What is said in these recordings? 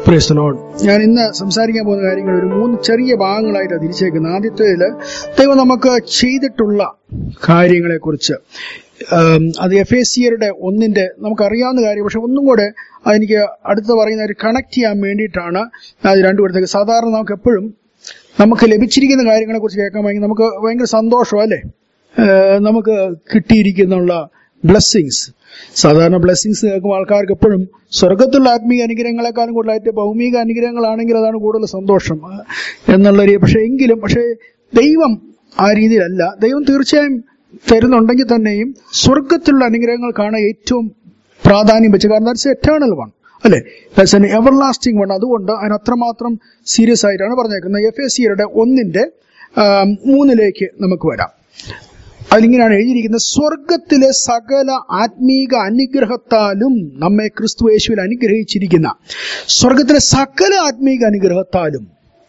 Praise the Lord. ഞാൻ ഇന്ന് സംസാരിക്കാൻ പോകുന്ന കാര്യങ്ങൾ ഒരു മൂന്ന് ചെറിയ ഭാഗങ്ങളായിട്ടാണ് തിരിച്ചേക്കുന്നത് ആദ്യത്തേതിൽ ദൈവം നമുക്ക് ചെയ്തിട്ടുള്ള കാര്യങ്ങളെ കുറിച്ച് അത് എഫ് എ സിയരുടെ ഒന്നിന്റെ നമുക്കറിയാവുന്ന കാര്യം പക്ഷെ ഒന്നും കൂടെ അതെനിക്ക് അടുത്ത് പറയുന്ന ഒരു കണക്ട് ചെയ്യാൻ വേണ്ടിയിട്ടാണ് അത് രണ്ടു കൊടുത്തേക്ക് സാധാരണ നമുക്ക് എപ്പോഴും നമുക്ക് ലഭിച്ചിരിക്കുന്ന കാര്യങ്ങളെ കുറിച്ച് കേൾക്കാൻ ഭയങ്കര നമുക്ക് ഭയങ്കര സന്തോഷം അല്ലേ ഏഹ് നമുക്ക് കിട്ടിയിരിക്കുന്നുള്ള ബ്ലെസ്സിങ്സ് സാധാരണ ബ്ലെസ്സിങ്സ് കേൾക്കുമ്പോൾ ആൾക്കാർക്ക് എപ്പോഴും സ്വർഗത്തിലുള്ള ആത്മീയ അനുഗ്രഹങ്ങളെക്കാളും കൂടുതലായിട്ട് ഭൗമിക അനുഗ്രഹങ്ങളാണെങ്കിൽ അതാണ് കൂടുതൽ സന്തോഷം ഏഹ് എന്നുള്ള രീതി പക്ഷെ എങ്കിലും പക്ഷേ ദൈവം ആ രീതിയിലല്ല ദൈവം തീർച്ചയായും തരുന്നുണ്ടെങ്കിൽ തന്നെയും സ്വർഗത്തിലുള്ള അനുഗ്രഹങ്ങൾക്കാണ് ഏറ്റവും പ്രാധാന്യം വെച്ച് കാരണം ദാറ്റ്സ് എറ്റേണൽ വൺ അല്ലെ that's an everlasting one അതുകൊണ്ട് അതിന് അത്രമാത്രം സീരിയസ് ആയിട്ടാണ് പറഞ്ഞേക്കുന്നത് എഫ് എസ് സിയുടെ ഒന്നിന്റെ ആ, മൂന്നിലേക്ക് നമുക്ക് വരാം അതിലിങ്ങനെയാണ് എഴുതിയിരിക്കുന്നത് സ്വർഗത്തിലെ സകല ആത്മീക അനുഗ്രഹത്താലും നമ്മെ ക്രിസ്തു യേശുവിൽ അനുഗ്രഹിച്ചിരിക്കുന്ന സ്വർഗത്തിലെ സകല ആത്മീക അനുഗ്രഹത്താലും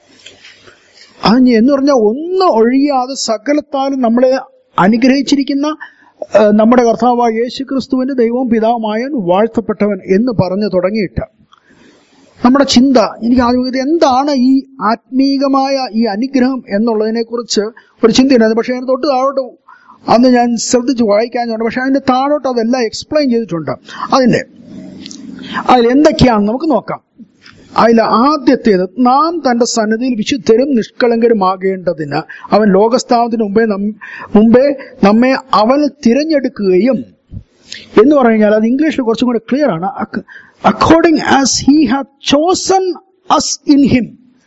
അത് എന്ന് പറഞ്ഞാൽ ഒന്ന് ഒഴിയാതെ സകലത്താലും നമ്മളെ അനുഗ്രഹിച്ചിരിക്കുന്ന ആ, നമ്മുടെ കർത്താവായ യേശു ക്രിസ്തുവിന്റെ ദൈവവും പിതാവുമായവൻ വാഴ്ത്തപ്പെട്ടവൻ എന്ന് പറഞ്ഞു തുടങ്ങിയിട്ട് നമ്മുടെ ചിന്ത എനിക്ക് ആദ്യം ഇത് എന്താണ് ഈ ആത്മീകമായ ഈ അനുഗ്രഹം എന്നുള്ളതിനെ കുറിച്ച് ഒരു ചിന്തയുണ്ടായിരുന്നു പക്ഷെ അതിന് തൊട്ട് താഴോട്ട് അന്ന് ഞാൻ ശ്രദ്ധിച്ച് വായിക്കാഞ്ഞുണ്ട് പക്ഷെ അതിന്റെ താഴോട്ട് അതെല്ലാം എക്സ്പ്ലെയിൻ ചെയ്തിട്ടുണ്ട് അതിന്റെ അതിൽ എന്തൊക്കെയാണ് നമുക്ക് നോക്കാം അതിൽ ആദ്യത്തേത് നാം തന്റെ സന്നിധിയിൽ വിശുദ്ധരും നിഷ്കളങ്കരുമാകേണ്ടതിന് അവൻ ലോകസ്ഥാപനത്തിന് മുമ്പേ നം- മുമ്പേ നമ്മെ അവൻ തിരഞ്ഞെടുക്കുകയും എന്ന് പറഞ്ഞു കഴിഞ്ഞാൽ അത് ഇംഗ്ലീഷിൽ കുറച്ചും കൂടെ ക്ലിയർ ആണ് according as he have chosen us in him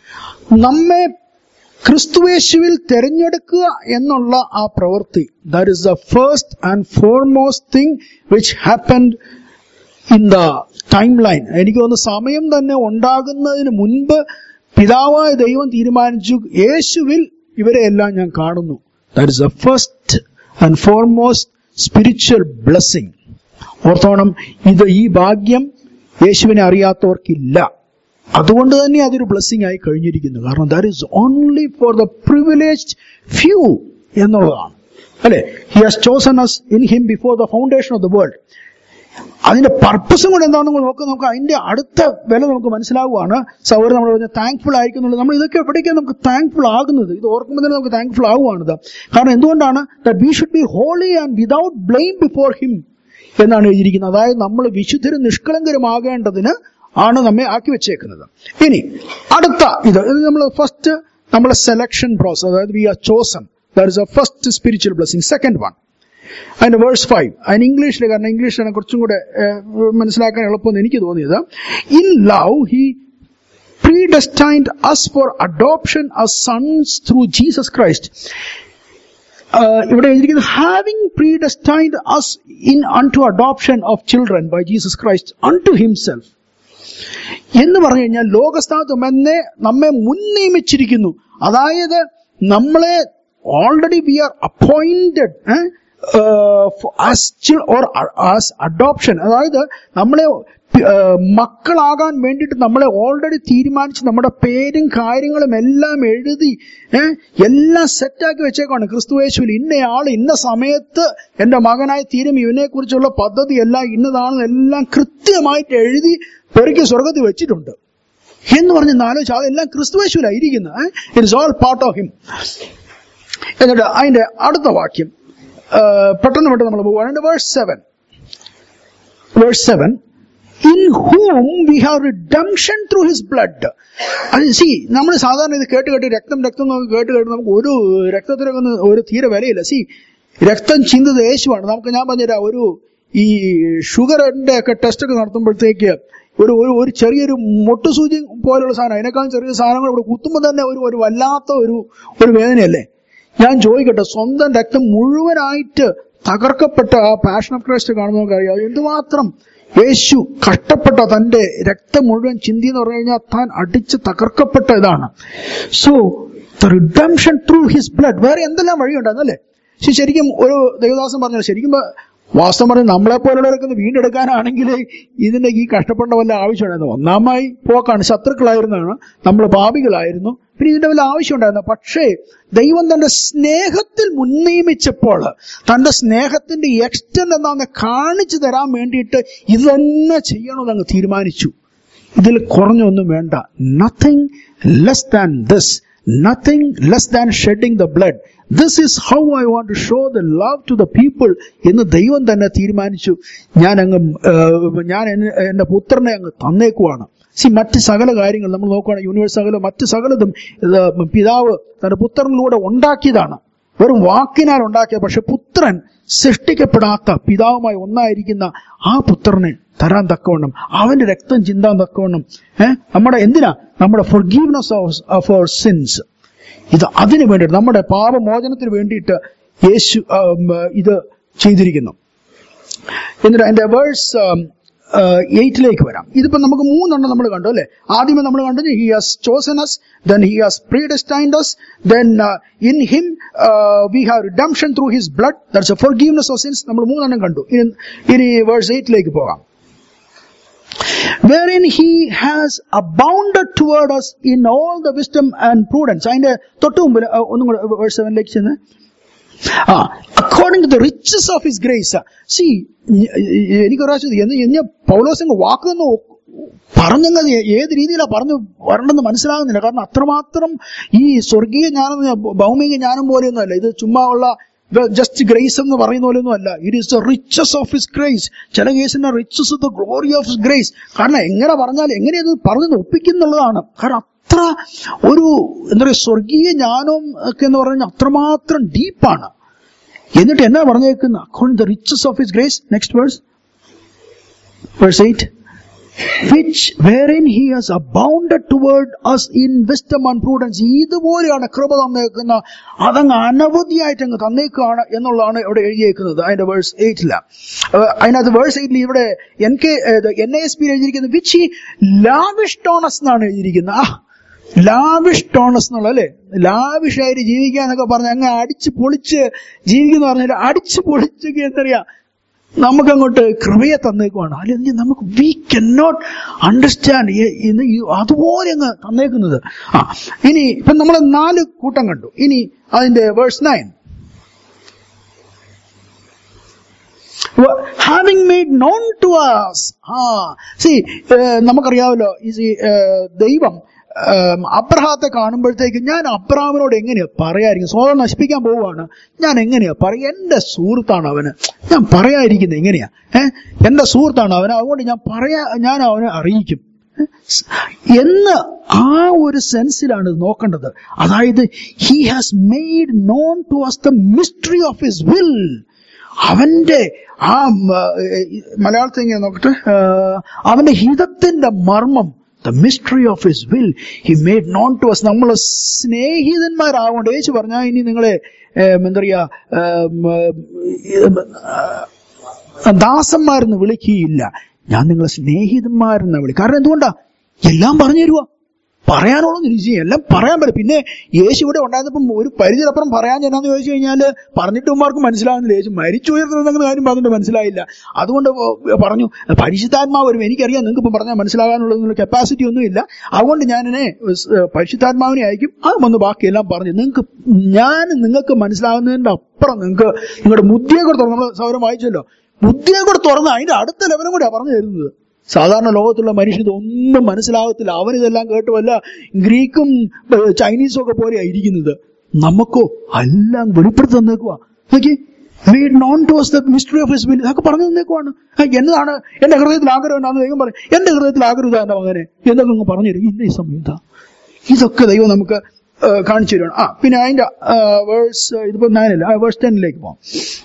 നമ്മെ ക്രിസ്തുവേശുവിൽ തിരഞ്ഞെടുക്കുക എന്നുള്ള ആ പ്രവൃത്തി that is the first and foremost thing which happened in the timeline എനിക്ക് തോന്നുന്നു സമയം തന്നെ ഉണ്ടാകുന്നതിന് മുൻപ് പിതാവായ ദൈവം തീരുമാനിച്ചു യേശുവിൽ ഇവരെ എല്ലാം ഞാൻ കാണുന്നു that is the first and foremost spiritual blessing ഓർത്തോണം ഇത് ഈ ഭാഗ്യം യേശുവിനെ അറിയാത്തവർക്കില്ല അതുകൊണ്ട് തന്നെ അതൊരു ബ്ലെസ്സിങ് ആയി കഴിഞ്ഞിരിക്കുന്നു കാരണം that is only for the privileged few എന്നുള്ളതാണ് അല്ലെ he has chosen us in him before the foundation of the world അതിന്റെ പർപ്പസും കൂടെ എന്താണെന്ന് നോക്കുക നമുക്ക് അതിന്റെ അടുത്ത വില നമുക്ക് മനസ്സിലാവുകയാണ് സൗകര്യം നമ്മൾ പറഞ്ഞ താങ്ക്ഫുൾ ആയിരിക്കുന്നുള്ളത് നമ്മൾ ഇതൊക്കെ എവിടേക്കാണ് നമുക്ക് താങ്ക്ഫുൾ ആകുന്നത് ഇത് ഓർക്കുമ്പോൾ തന്നെ നമുക്ക് താങ്ക്ഫുൾ ആവുകയാണിത് കാരണം എന്തുകൊണ്ടാണ് that we should be holy and without blame before him എന്നാണ് എഴുതിയിരിക്കുന്നത് അതായത് നമ്മൾ വിശുദ്ധരും നിഷ്കളങ്കരുമാകേണ്ടതിന് ആണ് നമ്മെ ആക്കി വെച്ചേക്കുന്നത് ഇനി അടുത്ത ഇത് ഇത് നമ്മൾ ഫസ്റ്റ് നമ്മളെ സെലക്ഷൻ പ്രോസസ് അതായത് we are chosen that is a first spiritual blessing second one അതിന്റെ വേഴ്സ് ഫൈവ് അതിന് ഇംഗ്ലീഷിൽ കാരണം ഇംഗ്ലീഷിലാണ് കുറച്ചും കൂടെ ഏഹ്, മനസ്സിലാക്കാൻ എളുപ്പമെന്ന് എനിക്ക് തോന്നിയത് in love he predestined us for adoption as sons through Jesus Christ. Uh, ഇവിടെ എഴുതിയിരിക്കുന്നത് having predestined us in unto adoption of children by Jesus Christ unto himself എന്ന് പറഞ്ഞു കഴിഞ്ഞാൽ ലോകസ്ഥാനത്ത് നമ്മെ നമ്മെ മുൻ നിയമിച്ചിരിക്കുന്നു അതായത് നമ്മളെ already we are appointed or as adoption അതായത് നമ്മളെ ഏഹ്, മക്കളാകാൻ വേണ്ടിയിട്ട് നമ്മളെ ഓൾറെഡി തീരുമാനിച്ച് നമ്മുടെ പേരും കാര്യങ്ങളും എല്ലാം എഴുതി ഏഹ്, എല്ലാം സെറ്റാക്കി വെച്ചേക്കാണ് ക്രിസ്തുവേശുവിൽ ഇന്നയാൾ ഇന്ന സമയത്ത് എന്റെ മകനായി തീരും ഇവനെ കുറിച്ചുള്ള പദ്ധതി എല്ലാം ഇന്നതാണെന്ന് എല്ലാം കൃത്യമായിട്ട് എഴുതി പെറുക്കി സ്വർഗത്തിൽ വെച്ചിട്ടുണ്ട് എന്ന് പറഞ്ഞ് ആലോചിച്ച് അതെല്ലാം ക്രിസ്തുവേശുവിലായിരിക്കുന്നത് it is all part of him എന്നിട്ട് അതിന്റെ അടുത്ത വാക്യം ആ, പെട്ടെന്ന് പെട്ടെന്ന് നമ്മൾ പോവുകയാണ് verse seven verse seven in whom we have redemption through his blood അത് സി നമ്മൾ സാധാരണ ഇത് കേട്ട് കേട്ട് രക്തം രക്തം എന്നൊക്കെ കേട്ട് കേട്ട് നമുക്ക് ഒരു രക്തത്തിനൊക്കെ ഒന്നും ഒരു തീരെ വിലയില്ല സി രക്തം ചിന്തത് യേശുവാണ് നമുക്ക് ഞാൻ പറഞ്ഞുതരാം ഒരു ഈ ഷുഗറിന്റെ ഒക്കെ ടെസ്റ്റ് ഒക്കെ നടത്തുമ്പോഴത്തേക്ക് ഒരു ഒരു ഒരു ചെറിയൊരു മുട്ടുസൂചി പോലുള്ള സാധനം അതിനേക്കാളും ചെറിയ സാധനങ്ങൾ ഇവിടെ കുത്തുമ്പോൾ തന്നെ ഒരു ഒരു വല്ലാത്ത ഒരു ഒരു വേദനയല്ലേ ഞാൻ ചോദിക്കട്ടെ സ്വന്തം രക്തം മുഴുവനായിട്ട് തകർക്കപ്പെട്ട ആ പാഷൻ ഓഫ് ക്രൈസ്റ്റ് കാണുമ്പോൾ നമുക്കറിയാം എന്തുമാത്രം യേശു കഷ്ടപ്പെട്ട തന്റെ രക്തം മുഴുവൻ ചിന്തി എന്ന് പറഞ്ഞു കഴിഞ്ഞാൽ താൻ അടിച്ച് തകർക്കപ്പെട്ട ഇതാണ് so the redemption through his blood വേറെ എന്തെല്ലാം വഴിയുണ്ടായിരുന്നല്ലേ പക്ഷെ ശരിക്കും ഒരു ദേവദാസൻ പറഞ്ഞത് ശരിക്കും പ- വാസ്തവം പറഞ്ഞ് നമ്മളെ പോലുള്ളവരൊക്കെ ഒന്ന് വീണ്ടെടുക്കാനാണെങ്കിൽ ഇതിന്റെ ഈ കഷ്ടപ്പെട്ട വല്ല ആവശ്യമുണ്ടായിരുന്നു ഒന്നാമായി പോക്കാണ് ശത്രുക്കളായിരുന്നാണ് നമ്മൾ പാപികളായിരുന്നു പിന്നെ ഇതിന്റെ വല്ല ആവശ്യമുണ്ടായിരുന്നു പക്ഷേ ദൈവം തന്റെ സ്നേഹത്തിൽ മുൻനിയമിച്ചപ്പോൾ തന്റെ സ്നേഹത്തിന്റെ എക്സ്റ്റന്റ് എന്താന്ന് കാണിച്ചു തരാൻ വേണ്ടിയിട്ട് ഇത് തന്നെ ചെയ്യണമെന്ന് അങ്ങ് തീരുമാനിച്ചു ഇതിൽ കുറഞ്ഞൊന്നും വേണ്ട nothing less than this nothing less than shedding the blood this is how I want to show the love to the people എന്ന് ദൈവം തന്നെ തീരുമാനിച്ചു ഞാൻ അങ്ങ് ഏഹ്, ഞാൻ എന്നെ- എന്റെ പുത്രനെ അങ്ങ് തന്നേക്കുവാണ് സി മറ്റ് സകല കാര്യങ്ങൾ നമ്മൾ നോക്കുകയാണെങ്കിൽ യൂണിവേഴ്സ് സകല മറ്റ് സകലതും ഇത് പിതാവ് തന്റെ പുത്രനിലൂടെ ഉണ്ടാക്കിയതാണ് വെറും വാക്കിനാൽ ഉണ്ടാക്കിയ പക്ഷെ പുത്രൻ സൃഷ്ടിക്കപ്പെടാത്ത പിതാവുമായി ഒന്നായിരിക്കുന്ന ആ പുത്രനെ തരാൻ തക്കവണ്ണം അവന്റെ രക്തം ചിന്താൻ തക്കവണ്ണം ഏഹ് നമ്മുടെ എന്തിനാ നമ്മുടെ ഫൊർഗീവ്നെസ് ഓഫ് അവർ സിൻസ് ഇത് അതിനു വേണ്ടിയിട്ട് നമ്മുടെ പാപമോചനത്തിന് വേണ്ടിയിട്ട് യേശു ആം, ഇത് ചെയ്തിരിക്കുന്നു എന്നിട്ട് അതിന്റെ വേഴ്സ് എയ്റ്റിലേക്ക് വരാം ഇതിപ്പോ നമുക്ക് മൂന്നെണ്ണം നമ്മൾ കണ്ടു അല്ലെ ആദ്യമേ നമ്മൾ കണ്ടത് he has chosen us then he has predestined us then in him we have redemption through his blood that's a forgiveness of sins നമ്മൾ മൂന്നെണ്ണം കണ്ടു ഇനി ഇനി വേഴ്സ് എയ്റ്റിലേക്ക് പോകാം wherein he has abounded toward us in all the wisdom and prudence അതിന്റെ തൊട്ട് മുമ്പിൽ uh, ഒന്നും കൂടെ വേഴ്സ് സെവനിലേക്ക് ചെന്ന് ആ according to the riches of his grace സി എനിക്ക് പ്രാവശ്യം എന്ന് കഴിഞ്ഞ പൗലോസിംഗ് വാക്കൊന്ന് പറഞ്ഞങ്ങ് ഏത് രീതിയിലാണ് പറഞ്ഞു വരണമെന്ന് മനസ്സിലാകുന്നില്ല കാരണം അത്രമാത്രം ഈ സ്വർഗീയ ജ്ഞാനം ഭൗമിക ജ്ഞാനം പോലെയൊന്നുമല്ല ഇത് ചുമ്മാ ഉള്ള ജസ്റ്റ് ഗ്രേസ് എന്ന് പറയുന്ന പോലെയൊന്നും അല്ല it is the riches of his grace ചില കേസിന്റെ riches of the glory of his grace കാരണം എങ്ങനെ പറഞ്ഞാൽ എങ്ങനെ ഇത് പറഞ്ഞു ഒപ്പിക്കുന്നുള്ളതാണ് കാരണം അത്ര ഒരു എന്താ പറയുക സ്വർഗീയ ജ്ഞാനവും ഒക്കെ എന്ന് പറഞ്ഞാൽ അത്രമാത്രം ഡീപ്പാണ് എന്നിട്ട് എന്നാ പറഞ്ഞേക്കുന്ന according the riches of his grace next verse verse eight which wherein he has abounded toward us in wisdom and prudence ഇതുപോലെയാണ് കൃപ തന്നേക്കുന്ന അതങ്ങ് അനവധിയായിട്ട് അങ്ങ് തന്നേക്കാണ് എന്നുള്ളതാണ് ഇവിടെ എഴുതിയേക്കുന്നത് അതിന്റെ വേഴ്സ് എയ്റ്റില് അതിനകത്ത് വേഴ്സ് എയ്റ്റിൽ ഇവിടെ N K N S P എഴുതിയിരിക്കുന്നത് വിച്ച് ഈ ലാവിഷ്ടോണസ് എന്നാണ് എഴുതിയിരിക്കുന്നത് ആ ലാവിഷ് ടോണസ് എന്നുള്ള അല്ലെ ലാവിഷായിട്ട് ജീവിക്കാന്നൊക്കെ പറഞ്ഞ് അങ്ങ് അടിച്ച് പൊളിച്ച് ജീവിക്കുന്ന പറഞ്ഞാൽ അടിച്ച് പൊളിച്ചൊക്കെ എന്തറിയാ നമുക്കങ്ങോട്ട് കൃപയെ തന്നേക്കുവാണ് അല്ലെങ്കിൽ നമുക്ക് വി കൻ നോട്ട് അണ്ടർസ്റ്റാൻഡ് അതുപോലെ അങ്ങ് തന്നേക്കുന്നത് ആ ഇനി ഇപ്പൊ നമ്മൾ നാല് കൂട്ടം കണ്ടു ഇനി അതിന്റെ verse nine having made known to us ആ സി നമുക്കറിയാമല്ലോ ഈ ദൈവം അബ്രഹാത്തെ കാണുമ്പോഴത്തേക്ക് ഞാൻ അബ്രഹാമിനോട് എങ്ങനെയാ പറയായിരിക്കും സ്വതം നശിപ്പിക്കാൻ പോവുകയാണ് ഞാൻ എങ്ങനെയാ പറയുക എന്റെ സുഹൃത്താണ് അവന് ഞാൻ പറയാതിരിക്കുന്നത് എങ്ങനെയാ ഏഹ് എന്റെ സുഹൃത്താണ് അവന് അതുകൊണ്ട് ഞാൻ പറയാ ഞാൻ അവനെ അറിയിക്കും എന്ന് ആ ഒരു സെൻസിലാണ് ഇത് നോക്കേണ്ടത് അതായത് he has made known to us the mystery of his will അവന്റെ ആ മലയാളത്തിൽ ഇങ്ങനെ നോക്കട്ടെ അവന്റെ ഹിതത്തിന്റെ മർമ്മം the mystery of his will he made known to us നമ്മൾ സ്നേഹിതന്മാരാകൊണ്ട് യേശു പറഞ്ഞാൽ ഇനി നിങ്ങളെ എന്താ പറയാ ദാസന്മാരെന്ന് വിളിക്കുകയില്ല ഞാൻ നിങ്ങളെ സ്നേഹിതന്മാരെന്ന് വിളി കാരണം എന്തുകൊണ്ടാ എല്ലാം പറഞ്ഞു തരുക പറയാനുള്ളതെന്ന് ചോദിച്ചു എല്ലാം പറയാൻ പറ്റും പിന്നെ യേശു ഇവിടെ ഉണ്ടായിരുന്നപ്പം ഒരു പരിധിയിലപ്പുറം പറയാൻ ചെന്നാന്ന് ചോദിച്ചു കഴിഞ്ഞാൽ പറഞ്ഞിട്ടുമാർക്ക് മനസ്സിലാവുന്നില്ല യേശു മരിച്ചു ഉയർത്തുന്ന കാര്യം പറഞ്ഞിട്ട് മനസ്സിലായില്ല അതുകൊണ്ട് പറഞ്ഞു പരിശുദ്ധാത്മാവ് വരും എനിക്കറിയാം നിങ്ങൾക്ക് ഇപ്പം പറഞ്ഞാൽ മനസ്സിലാകാനുള്ള കപ്പാസിറ്റി ഒന്നുമില്ല അതുകൊണ്ട് ഞാനിനെ പരിശുദ്ധാത്മാവിനെ അയക്കും അത് വന്ന് ബാക്കിയെല്ലാം പറഞ്ഞു നിങ്ങൾക്ക് ഞാൻ നിങ്ങൾക്ക് മനസ്സിലാകുന്നതിന്റെ അപ്പുറം നിങ്ങൾക്ക് നിങ്ങളുടെ ബുദ്ധിയെ കൂടെ തുറന്ന് നമ്മൾ സൗരം വായിച്ചല്ലോ ബുദ്ധിയെ കൂടെ തുറന്ന് അതിന്റെ അടുത്ത ലെവലും കൂടെയാണ് പറഞ്ഞു തരുന്നത് സാധാരണ ലോകത്തുള്ള മനുഷ്യന് ഒന്നും മനസ്സിലാകത്തില്ല അവനിതെല്ലാം കേട്ട് വല്ല ഗ്രീക്കും ചൈനീസും ഒക്കെ പോലെയാണ് ഇരിക്കുന്നത് നമുക്കോ എല്ലാം വെളിപ്പെടുത്തി തന്നേക്കുവാ നോക്കി made known to the mystery of his will ഇതൊക്കെ പറഞ്ഞു തന്നേക്കുവാണ് എന്നതാണ് എന്റെ ഹൃദയത്തിൽ ആഗ്രഹം ഉണ്ടാകുന്ന ദൈവം പറയും എന്റെ ഹൃദയത്തിൽ ആഗ്രഹം എന്റെ മകനെ എന്നൊക്കെ അങ്ങ് പറഞ്ഞു തരും ഇന്ന ഈ സമയത്താ ഇതൊക്കെ ദൈവം നമുക്ക് കാണിച്ചു തരുവാണ് ആ പിന്നെ അതിന്റെ വേഴ്സ് ഇതിപ്പോ നയനല്ല വേഴ്സ് ടെന്നിലേക്ക് പോവാം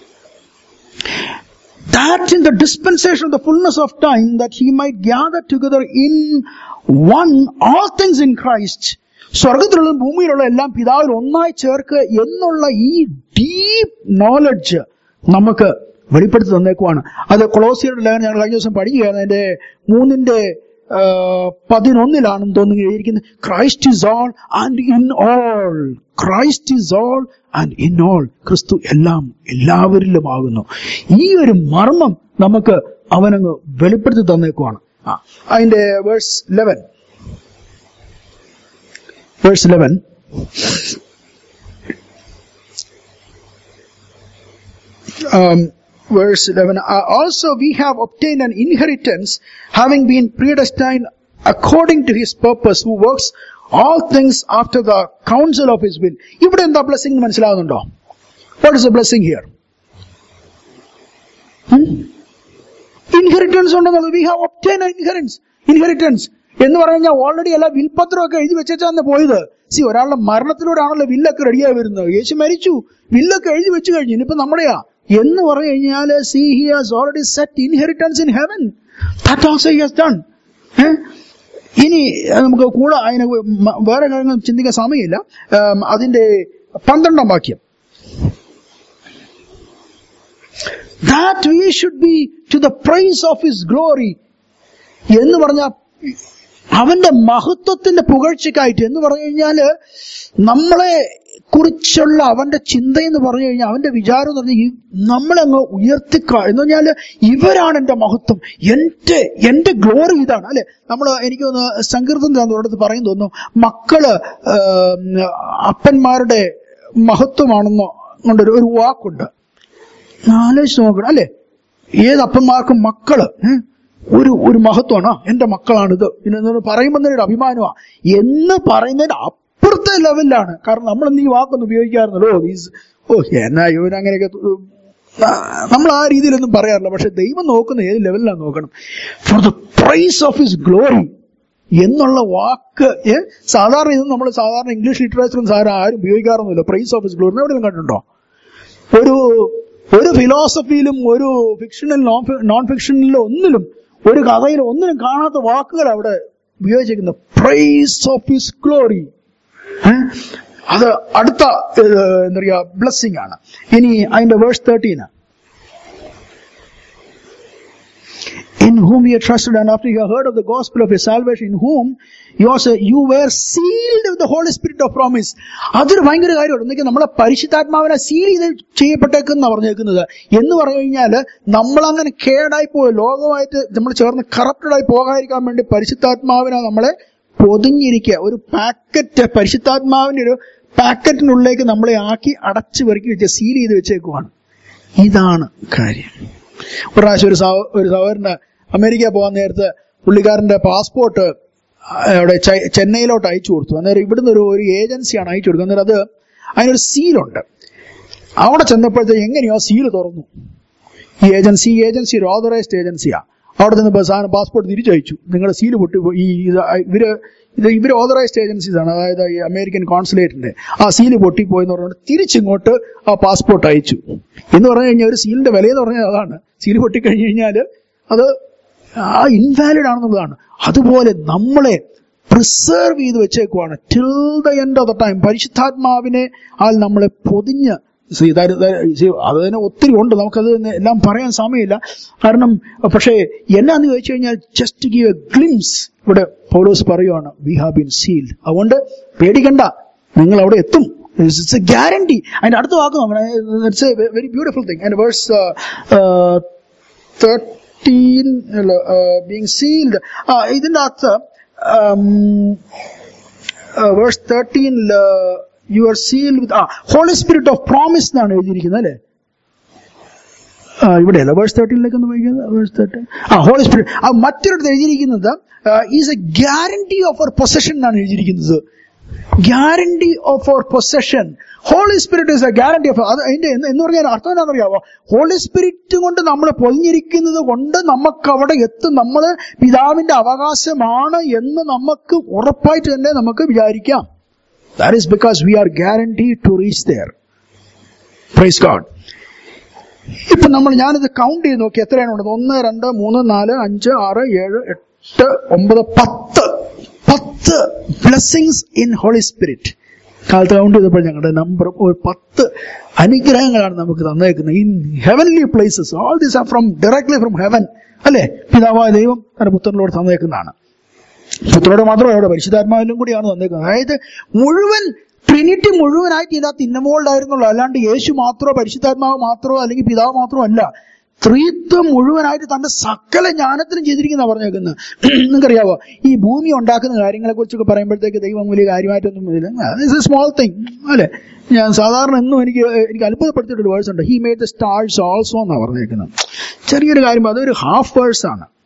that in the dispensation of the fullness of time that he might gather together in one all things in Christ സ്വർഗത്തിലുള്ള ഭൂമിയിലുള്ള എല്ലാം പിതാവിൽ ഒന്നായി ചേർക്ക് എന്നുള്ള ഈ ഡീപ്പ് നോളജ് നമുക്ക് വെളിപ്പെടുത്തി തന്നേക്കുവാണ് അത് കൊളോസിയുടെ ലേഖനം ഞങ്ങൾ കഴിഞ്ഞ ദിവസം പഠിക്കുകയാണ് അതിന്റെ മൂന്നിന്റെ പതിനൊന്നിലാണെന്ന് തോന്നുന്നു എഴുതിയിരിക്കുന്നത് Christ is all and in all Christ is all and in all ക്രിസ്തു എല്ലാം എല്ലാവരിലുമാകുന്നു ഈ ഒരു മർമ്മം നമുക്ക് അവനങ്ങ് വെളിപ്പെടുത്തി തന്നേക്കുവാണ് ആ അതിന്റെ verse eleven verse eleven um, verse 11 uh, also we have obtained an inheritance having been predestined according to his purpose who works all things after the council of his will ഇവിടെ എന്താ ബ്ലെസ്സിംഗ് മനസ്സിലാകുന്നുണ്ടോ what is a blessing here inheritance ഉണ്ടെന്നുള്ളത് we have obtain inheritance inheritance എന്ന് പറഞ്ഞു കഴിഞ്ഞാൽ already എല്ലാ വിൽപത്രമൊക്കെ എഴുതി വെച്ചാന്ന് പോയത് സി ഒരാളുടെ മരണത്തിലൂടെ ആണല്ലോ വില്ലൊക്കെ റെഡിയായി വരുന്നത് യേശു മരിച്ചു വില്ലൊക്കെ എഴുതി വെച്ച് കഴിഞ്ഞു ഇനിയിപ്പോ നമ്മുടെയാ എന്ന് പറഞ്ഞു കഴിഞ്ഞാൽ see he has already set inheritance in heaven that also he has done ഇനി അഹ് നമുക്ക് കൂടെ അതിന് മ- വേറെ കാര്യങ്ങൾ ചിന്തിക്കാൻ സമയമില്ല ഉം, അതിന്റെ പന്ത്രണ്ടാം വാക്യം that we should be to the praise of his glory എന്ന് പറഞ്ഞ അവന്റെ മഹത്വത്തിന്റെ പുകഴ്ചക്കായിട്ട് എന്ന് പറഞ്ഞു കഴിഞ്ഞാല് നമ്മളെ കുറിച്ചുള്ള അവന്റെ ചിന്ത എന്ന് പറഞ്ഞു കഴിഞ്ഞാൽ അവന്റെ വിചാരം എന്ന് പറഞ്ഞാൽ ഈ നമ്മളങ്ങ് ഉയർത്തിക്ക എന്ന് പറഞ്ഞാല് ഇവരാണ് എന്റെ മഹത്വം എന്റെ എന്റെ ഗ്ലോറി ഇതാണ് അല്ലെ നമ്മൾ എനിക്ക് തോന്നുന്നു സങ്കീർത്തനം ഒരിടത്ത് പറയും തോന്നുന്നു മക്കള് ആം, അപ്പന്മാരുടെ മഹത്വമാണെന്നോ കൊണ്ടൊരു ഒരു വാക്കുണ്ട് ആലോചിച്ച് നോക്കണം അല്ലേ ഏത് അപ്പന്മാർക്കും മക്കള് ഏ? ഒരു ഒരു മഹത്വമാണ് എന്റെ മക്കളാണിത് എന്ന് പറയുമ്പോൾ തന്നെ ഒരു അഭിമാനമാ എന്ന് പറയുന്നതിന് അപ്പുറത്തെ ലെവലിലാണ് കാരണം നമ്മൾ ഇന്ന് ഈ വാക്കൊന്നും ഉപയോഗിക്കാറുണ്ടല്ലോ these ഓ എന്നാ ഇവൻ അങ്ങനെയൊക്കെ ആ, നമ്മൾ ആ രീതിയിലൊന്നും പറയാറില്ല പക്ഷെ ദൈവം നോക്കുന്ന ഏത് ലെവലിലാണ് നോക്കണം for the praise of his glory എന്നുള്ള വാക്ക് ഏ? സാധാരണ ഇത് നമ്മൾ സാധാരണ ഇംഗ്ലീഷ് ലിറ്ററേച്ചറും സാധാരണ ആരും ഉപയോഗിക്കാറൊന്നുമില്ല പ്രൈസ് ഓഫ് ഹിസ് ഗ്ലോറി എവിടെയെങ്കിലും കണ്ടിട്ടുണ്ടോ ഒരു ഒരു ഫിലോസഫിയിലും ഒരു ഫിക്ഷനിൽ നോൺ നോൺ ഫിക്ഷനിലും ഒന്നിലും ഒരു കഥയിലും ഒന്നിലും കാണാത്ത വാക്കുകൾ അവിടെ ഉപയോഗിച്ചിരിക്കുന്നത് പ്രൈസ് ഓഫ് ഹിസ് ഗ്ലോറി അത് അടുത്ത ഏഹ്, എന്താ പറയുക ബ്ലെസ്സിങ് ആണ് ഇനി അതിന്റെ verse thirteen in whom ye trusted and after you have heard of the gospel of your salvation in whom you also you were sealed with the holy spirit of promise അതൊരു ഭയങ്കര കാര്യമാണ് എന്നൊക്കെ നമ്മളെ പരിശുദ്ധാത്മാവിനെ seal ചെയ്ത് ചെയ്യപ്പെട്ടേക്കെന്നാ പറഞ്ഞേക്കുന്നത് എന്ന് പറഞ്ഞു കഴിഞ്ഞാല് നമ്മളങ്ങനെ കേടായി പോയി ലോകമായിട്ട് നമ്മൾ ചേർന്ന് കറപ്റ്റഡ് ആയി പോകാതിരിക്കാൻ വേണ്ടി പരിശുദ്ധാത്മാവിനെ നമ്മളെ പൊതിഞ്ഞിരിക്കുക ഒരു പാക്കറ്റ് പരിശുദ്ധാത്മാവിന്റെ ഒരു പാക്കറ്റിനുള്ളിലേക്ക് നമ്മളെ ആക്കി അടച്ചു പെറുക്കി വെച്ച് സീൽ ചെയ്ത് വെച്ചേക്കുവാണ് ഇതാണ് കാര്യം ഒരു പ്രാവശ്യം ഒരു സഹോ ഒരു സഹോദരന് അമേരിക്ക പോകാൻ നേരത്ത് പുള്ളിക്കാരന്റെ പാസ്പോർട്ട് അവിടെ ചൈ- ചെന്നൈയിലോട്ട് അയച്ചു കൊടുത്തു അന്നേരം ഇവിടുന്ന് ഒരു ഒരു ഏജൻസിയാണ് അയച്ചു കൊടുക്കുന്നത് അന്നേരം അത് അതിനൊരു സീലുണ്ട് അവിടെ ചെന്നപ്പോഴത്തേക്ക് എങ്ങനെയോ സീല് തുറന്നു ഈ ഏജൻസി ഈ ഏജൻസി ഒരു ഓതറൈസ്ഡ് ഏജൻസിയാ അവിടെ നിന്ന് ഇപ്പൊ സാധനം പാസ്പോർട്ട് തിരിച്ചയച്ചു നിങ്ങളുടെ സീല് പൊട്ടി പോയി. ഈ ഇത് ഇവര് ഇത് ഇവര് ഓതറൈസ്ഡ് ഏജൻസീസ് ആണ് അതായത് ഈ അമേരിക്കൻ കോൺസുലേറ്റിന്റെ ആ സീല് പൊട്ടിപ്പോയി എന്ന് പറഞ്ഞിട്ട് തിരിച്ചിങ്ങോട്ട് ആ പാസ്പോർട്ട് അയച്ചു എന്ന് പറഞ്ഞു കഴിഞ്ഞാൽ ഒരു സീലിന്റെ വില എന്ന് പറഞ്ഞാൽ അതാണ് സീല് പൊട്ടിക്കഴിഞ്ഞു കഴിഞ്ഞാൽ അത് ആ ഇൻവാലിഡ് ആണെന്നുള്ളതാണ് അതുപോലെ നമ്മളെ പ്രിസർവ് ചെയ്ത് വെച്ചേക്കുവാണ് till the end of the time പരിശുദ്ധാത്മാവിനെ ആൾ നമ്മളെ പൊതിഞ്ഞ് See, that- that- see, അത് തന്നെ ഒത്തിരി ഉണ്ട് നമുക്കത് തന്നെ എല്ലാം പറയാൻ സമയമില്ല കാരണം പക്ഷേ എന്നാന്ന് ചോദിച്ചു കഴിഞ്ഞാൽ ജസ്റ്റ് ഗീവ് എ ഗ്ലിംസ് ഇവിടെ പൗലോസ് പറയുവാണ് വി ഹാവ് ബീൻ സീൽഡ് അതുകൊണ്ട് പേടിക്കണ്ട നിങ്ങൾ അവിടെ എത്തും ഇറ്റ്സ് എ ഗ്യാരണ്ടി അതിന്റെ അടുത്ത വാക്ക് നോക്കണം it's a very beautiful thing and verse thirteen being sealed ഇതിന്റെ അകത്ത് വേഴ്സ് തേർട്ടീനിൽ യു ആർ സീൽഡ് വിത്ത് ആ ഹോളി സ്പിരിറ്റ് ഓഫ് പ്രോമിസ് എന്നാണ് എഴുതിയിരിക്കുന്നത് അല്ലേ ആ, ഇവിടെയല്ല വേഴ്സ് തേർട്ടീനിലേക്ക് ഒന്ന് വായിക്കുന്നത് വേഴ്സ് തേർട്ടീൻ ആ ഹോളി സ്പിരിറ്റ് ആ മറ്റൊരിടത്ത് എഴുതിയിരിക്കുന്നത് is a guarantee of our possession എന്നാണ് എഴുതിയിരിക്കുന്നത് guarantee of our possession holy spirit is a guarantee of അത് അതിന്റെ എന്ന് എന്ന് പറഞ്ഞാൽ അർത്ഥം എന്താണെന്നറിയാവോ ഹോളി സ്പിരിറ്റ് കൊണ്ട് നമ്മൾ പൊതിഞ്ഞിരിക്കുന്നത് കൊണ്ട് നമുക്ക് അവിടെ എത്തും നമ്മൾ പിതാവിന്റെ അവകാശമാണ് എന്ന് നമുക്ക് ഉറപ്പായിട്ട് തന്നെ നമുക്ക് വിചാരിക്കാം that is because we are guarantee to reach their praise God ഇപ്പൊ നമ്മൾ ഞാനിത് കൗണ്ട് ചെയ്ത് നോക്കി എത്രയാണ് ഉള്ളത് ഒന്ന് രണ്ട് മൂന്ന് നാല് അഞ്ച് ആറ് ഏഴ് എട്ട് ഒമ്പത് പത്ത് പത്ത് ബ്ലെസ്സിങ്സ് ഇൻ ഹോളി സ്പിരിറ്റ് കാലത്ത് കൗണ്ട് ചെയ്തപ്പോൾ ഞങ്ങളുടെ നമ്പർ ഒരു പത്ത് അനുഗ്രഹങ്ങളാണ് നമുക്ക് തന്നേക്കുന്നത് in heavenly places all these are from directly from heaven അല്ലെ പിതാവായ ദൈവം തന്റെ പുത്രനോട് തന്നേക്കുന്നതാണ് പുത്രനോട് മാത്രമല്ല അവിടെ പരിശുദ്ധാത്മാവിലും കൂടിയാണ് തന്നേക്കുന്നത് അതായത് മുഴുവൻ ട്രിനിറ്റി മുഴുവനായിട്ട് ഇതിനകത്ത് ഇന്നമോൾഡ് ആയിരുന്നുള്ളൂ അല്ലാണ്ട് യേശു മാത്രമോ പരിശുദ്ധാത്മാവ് മാത്രമോ അല്ലെങ്കിൽ പിതാവ് മാത്രമോ അല്ല ത്രീത്വം മുഴുവനായിട്ട് തന്റെ സകല ജ്ഞാനത്തിനും ചെയ്തിരിക്കുന്ന പറഞ്ഞേക്കുന്നത് നിങ്ങൾക്കറിയാവോ ഈ ഭൂമി ഉണ്ടാക്കുന്ന കാര്യങ്ങളെ കുറിച്ചൊക്കെ പറയുമ്പോഴത്തേക്ക് ദൈവം വലിയ കാര്യമായിട്ടൊന്നും ഇല്ല സ്മോൾ തിങ് അല്ലെ ഞാൻ സാധാരണ എന്നും എനിക്ക് എനിക്ക് അത്ഭുതപ്പെടുത്തിയിട്ടൊരു വേഴ്സ് ഉണ്ട് he made the stars also എന്നാണ് പറഞ്ഞേക്കുന്നത് ചെറിയൊരു കാര്യം അതൊരു ഹാഫ് വേഴ്സ് ആണ്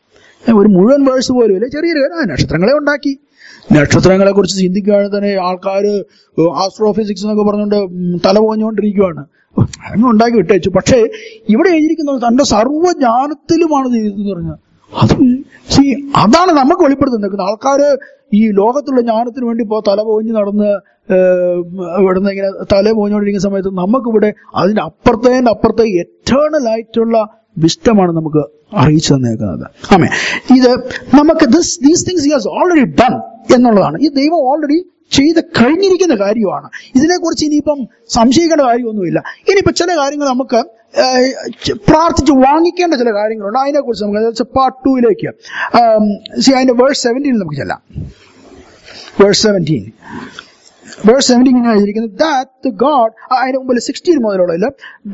ഒരു മുഴുവൻ വേഴ്സ് പോലും ഇല്ല ചെറിയൊരു കാര്യം ആ നക്ഷത്രങ്ങളെ ഉണ്ടാക്കി നക്ഷത്രങ്ങളെ കുറിച്ച് ചിന്തിക്കുകയാണെങ്കിൽ തന്നെ ആൾക്കാർ ആസ്ട്രോഫിസിക്സ് എന്നൊക്കെ പറഞ്ഞുകൊണ്ട് ഉം, തല പോഞ്ഞുകൊണ്ടിരിക്കുകയാണ് അങ്ങ് ഉണ്ടാക്കി വിട്ടേച്ചു പക്ഷേ ഇവിടെ എഴുതിയിരിക്കുന്നത് തന്റെ സർവ്വജ്ഞാനത്തിലുമാണ് ഇത് ചെയ്തതെന്ന് പറഞ്ഞാൽ അത് see, അതാണ് നമുക്ക് വെളിപ്പെടുത്തുന്നത് നിൽക്കുന്നത് ആൾക്കാര് ഈ ലോകത്തുള്ള ജ്ഞാനത്തിന് വേണ്ടി ഇപ്പോൾ തല പോഞ്ഞ് നടന്ന് ഏഹ്, ഇവിടുന്ന് ഇങ്ങനെ തല പോഞ്ഞുകൊണ്ടിരിക്കുന്ന സമയത്ത് നമുക്കിവിടെ അതിന്റെ അപ്പുറത്തെ അപ്പുറത്തെ എറ്റേണൽ ആയിട്ടുള്ള വിഷ്ടമാണ് നമുക്ക് അറിയിച്ചു തന്നേക്കുന്നത് ആമേ ഇത് നമുക്ക് this these things has already done എന്നുള്ളതാണ് ഈ ദൈവം ഓൾറെഡി ചെയ്ത് കഴിഞ്ഞിരിക്കുന്ന കാര്യമാണ് ഇതിനെക്കുറിച്ച് ഇനിയിപ്പം സംശയിക്കേണ്ട കാര്യമൊന്നുമില്ല ഇനിയിപ്പോ ചില കാര്യങ്ങൾ നമുക്ക് ഏഹ്, ച- പ്രാർത്ഥിച്ച് വാങ്ങിക്കേണ്ട ചില കാര്യങ്ങളുണ്ട് അതിനെക്കുറിച്ച് നമുക്ക് പാർട്ട് ടൂയിലേക്ക് അതിന്റെ വേഴ്സ് സെവൻറ്റീൻ നമുക്ക് ചെല്ലാം വേഴ്സ് സെവൻറ്റീൻ വേഴ്സ് സെവൻറ്റീൻ ഇങ്ങനെ എഴുതിയിരിക്കുന്നത് ദാറ്റ് ഗോഡ് അതിന് മുമ്പിൽ സിക്സ്റ്റീൻ മുതലുള്ള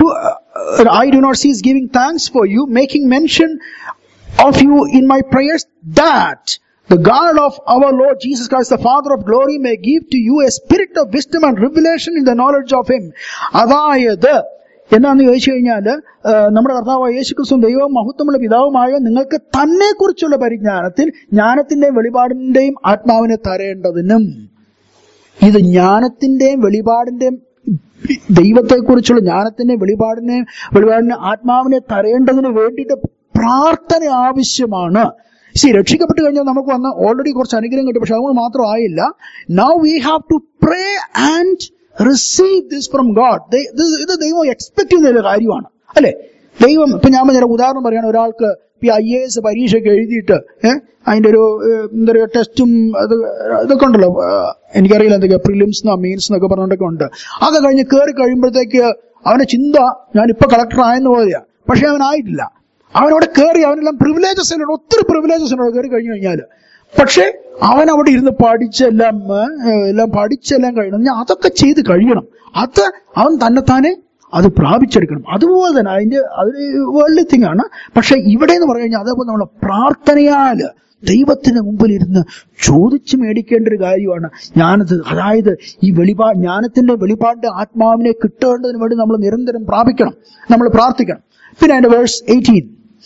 I do not cease giving thanks for you making mention of you in my prayers that the God of our Lord Jesus Christ, the Father of glory, may give to you a spirit of wisdom and revelation in the knowledge of Him. അതായത് എന്നാന്ന് ചോദിച്ചു കഴിഞ്ഞാൽ നമ്മുടെ കർത്താവായ യേശു ക്രിസ്തു ദൈവവും മഹത്വമുള്ള പിതാവുമായ നിങ്ങൾക്ക് തന്നെ കുറിച്ചുള്ള പരിജ്ഞാനത്തിൽ ജ്ഞാനത്തിന്റെയും വെളിപാടിന്റെയും ആത്മാവിനെ തരേണ്ടതിനും ഇത് ജ്ഞാനത്തിന്റെയും വെളിപാടിന്റെയും ദൈവത്തെക്കുറിച്ചുള്ള ജ്ഞാനത്തിന്റെയും വെളിപാടിനെയും വെളിപാടിനെ ആത്മാവിനെ തരേണ്ടതിന് വേണ്ടിയിട്ട് പ്രാർത്ഥന ആവശ്യമാണ് സി രക്ഷിക്കപ്പെട്ട് കഴിഞ്ഞാൽ നമുക്ക് വന്ന് ഓൾറെഡി കുറച്ച് അനുഗ്രഹം കിട്ടും പക്ഷെ അതുകൊണ്ട് മാത്രം ആയില്ല now we have to pray and receive this from God ഇത് ദൈവം എക്സ്പെക്ട് ചെയ്യുന്ന ഒരു കാര്യമാണ് അല്ലെ ദൈവം ഇപ്പൊ ഞാൻ പറഞ്ഞ ഉദാഹരണം പറയാണ് ഒരാൾക്ക് ഈ ഐ എ എസ് പരീക്ഷയൊക്കെ എഴുതിയിട്ട് ഏഹ് അതിന്റെ ഒരു ഏഹ്, എന്താ പറയുക ടെസ്റ്റും അത് ഇതൊക്കെ ഉണ്ടല്ലോ ഏഹ്, എനിക്കറിയില്ല എന്തൊക്കെയാ പ്രിലിംസ് എന്നോ മീൻസ് എന്നൊക്കെ പറഞ്ഞുകൊണ്ടൊക്കെ ഉണ്ട് അതൊക്കെ കഴിഞ്ഞ് കയറി കഴിയുമ്പോഴത്തേക്ക് അവന്റെ ചിന്ത ഞാൻ ഇപ്പൊ കളക്ടർ ആയെന്ന് പോലെയാ പക്ഷെ അവനായിട്ടില്ല അവനവിടെ കയറി അവനെല്ലാം പ്രിവിലേജസ് ഉണ്ട് ഒത്തിരി പ്രിവിലേജസ് ഉണ്ട് കയറി കഴിഞ്ഞു കഴിഞ്ഞാൽ പക്ഷെ അവൻ അവിടെ ഇരുന്ന് പഠിച്ചെല്ലാം ഏഹ്, എല്ലാം പഠിച്ചെല്ലാം കഴിയണം ഞാൻ അതൊക്കെ ചെയ്ത് കഴിയണം അത് അവൻ തന്നെത്താനെ അത് പ്രാപിച്ചെടുക്കണം അതുപോലെ തന്നെ അതിന്റെ അതൊരു വേൾഡ് തിങ് ആണ് പക്ഷെ ഇവിടെ എന്ന് പറഞ്ഞു കഴിഞ്ഞാൽ അതേപോലെ നമ്മൾ പ്രാർത്ഥനയാല് ദൈവത്തിന് മുമ്പിൽ ഇരുന്ന് ചോദിച്ചു മേടിക്കേണ്ട ഒരു കാര്യമാണ് ഞാനത് അതായത് ഈ വെളിപാ ജ്ഞാനത്തിന്റെ വെളിപാടിന്റെ ആത്മാവിനെ കിട്ടേണ്ടതിന് വേണ്ടി നമ്മൾ നിരന്തരം പ്രാപിക്കണം നമ്മൾ പ്രാർത്ഥിക്കണം പിന്നെ അതിന്റെ verse eighteen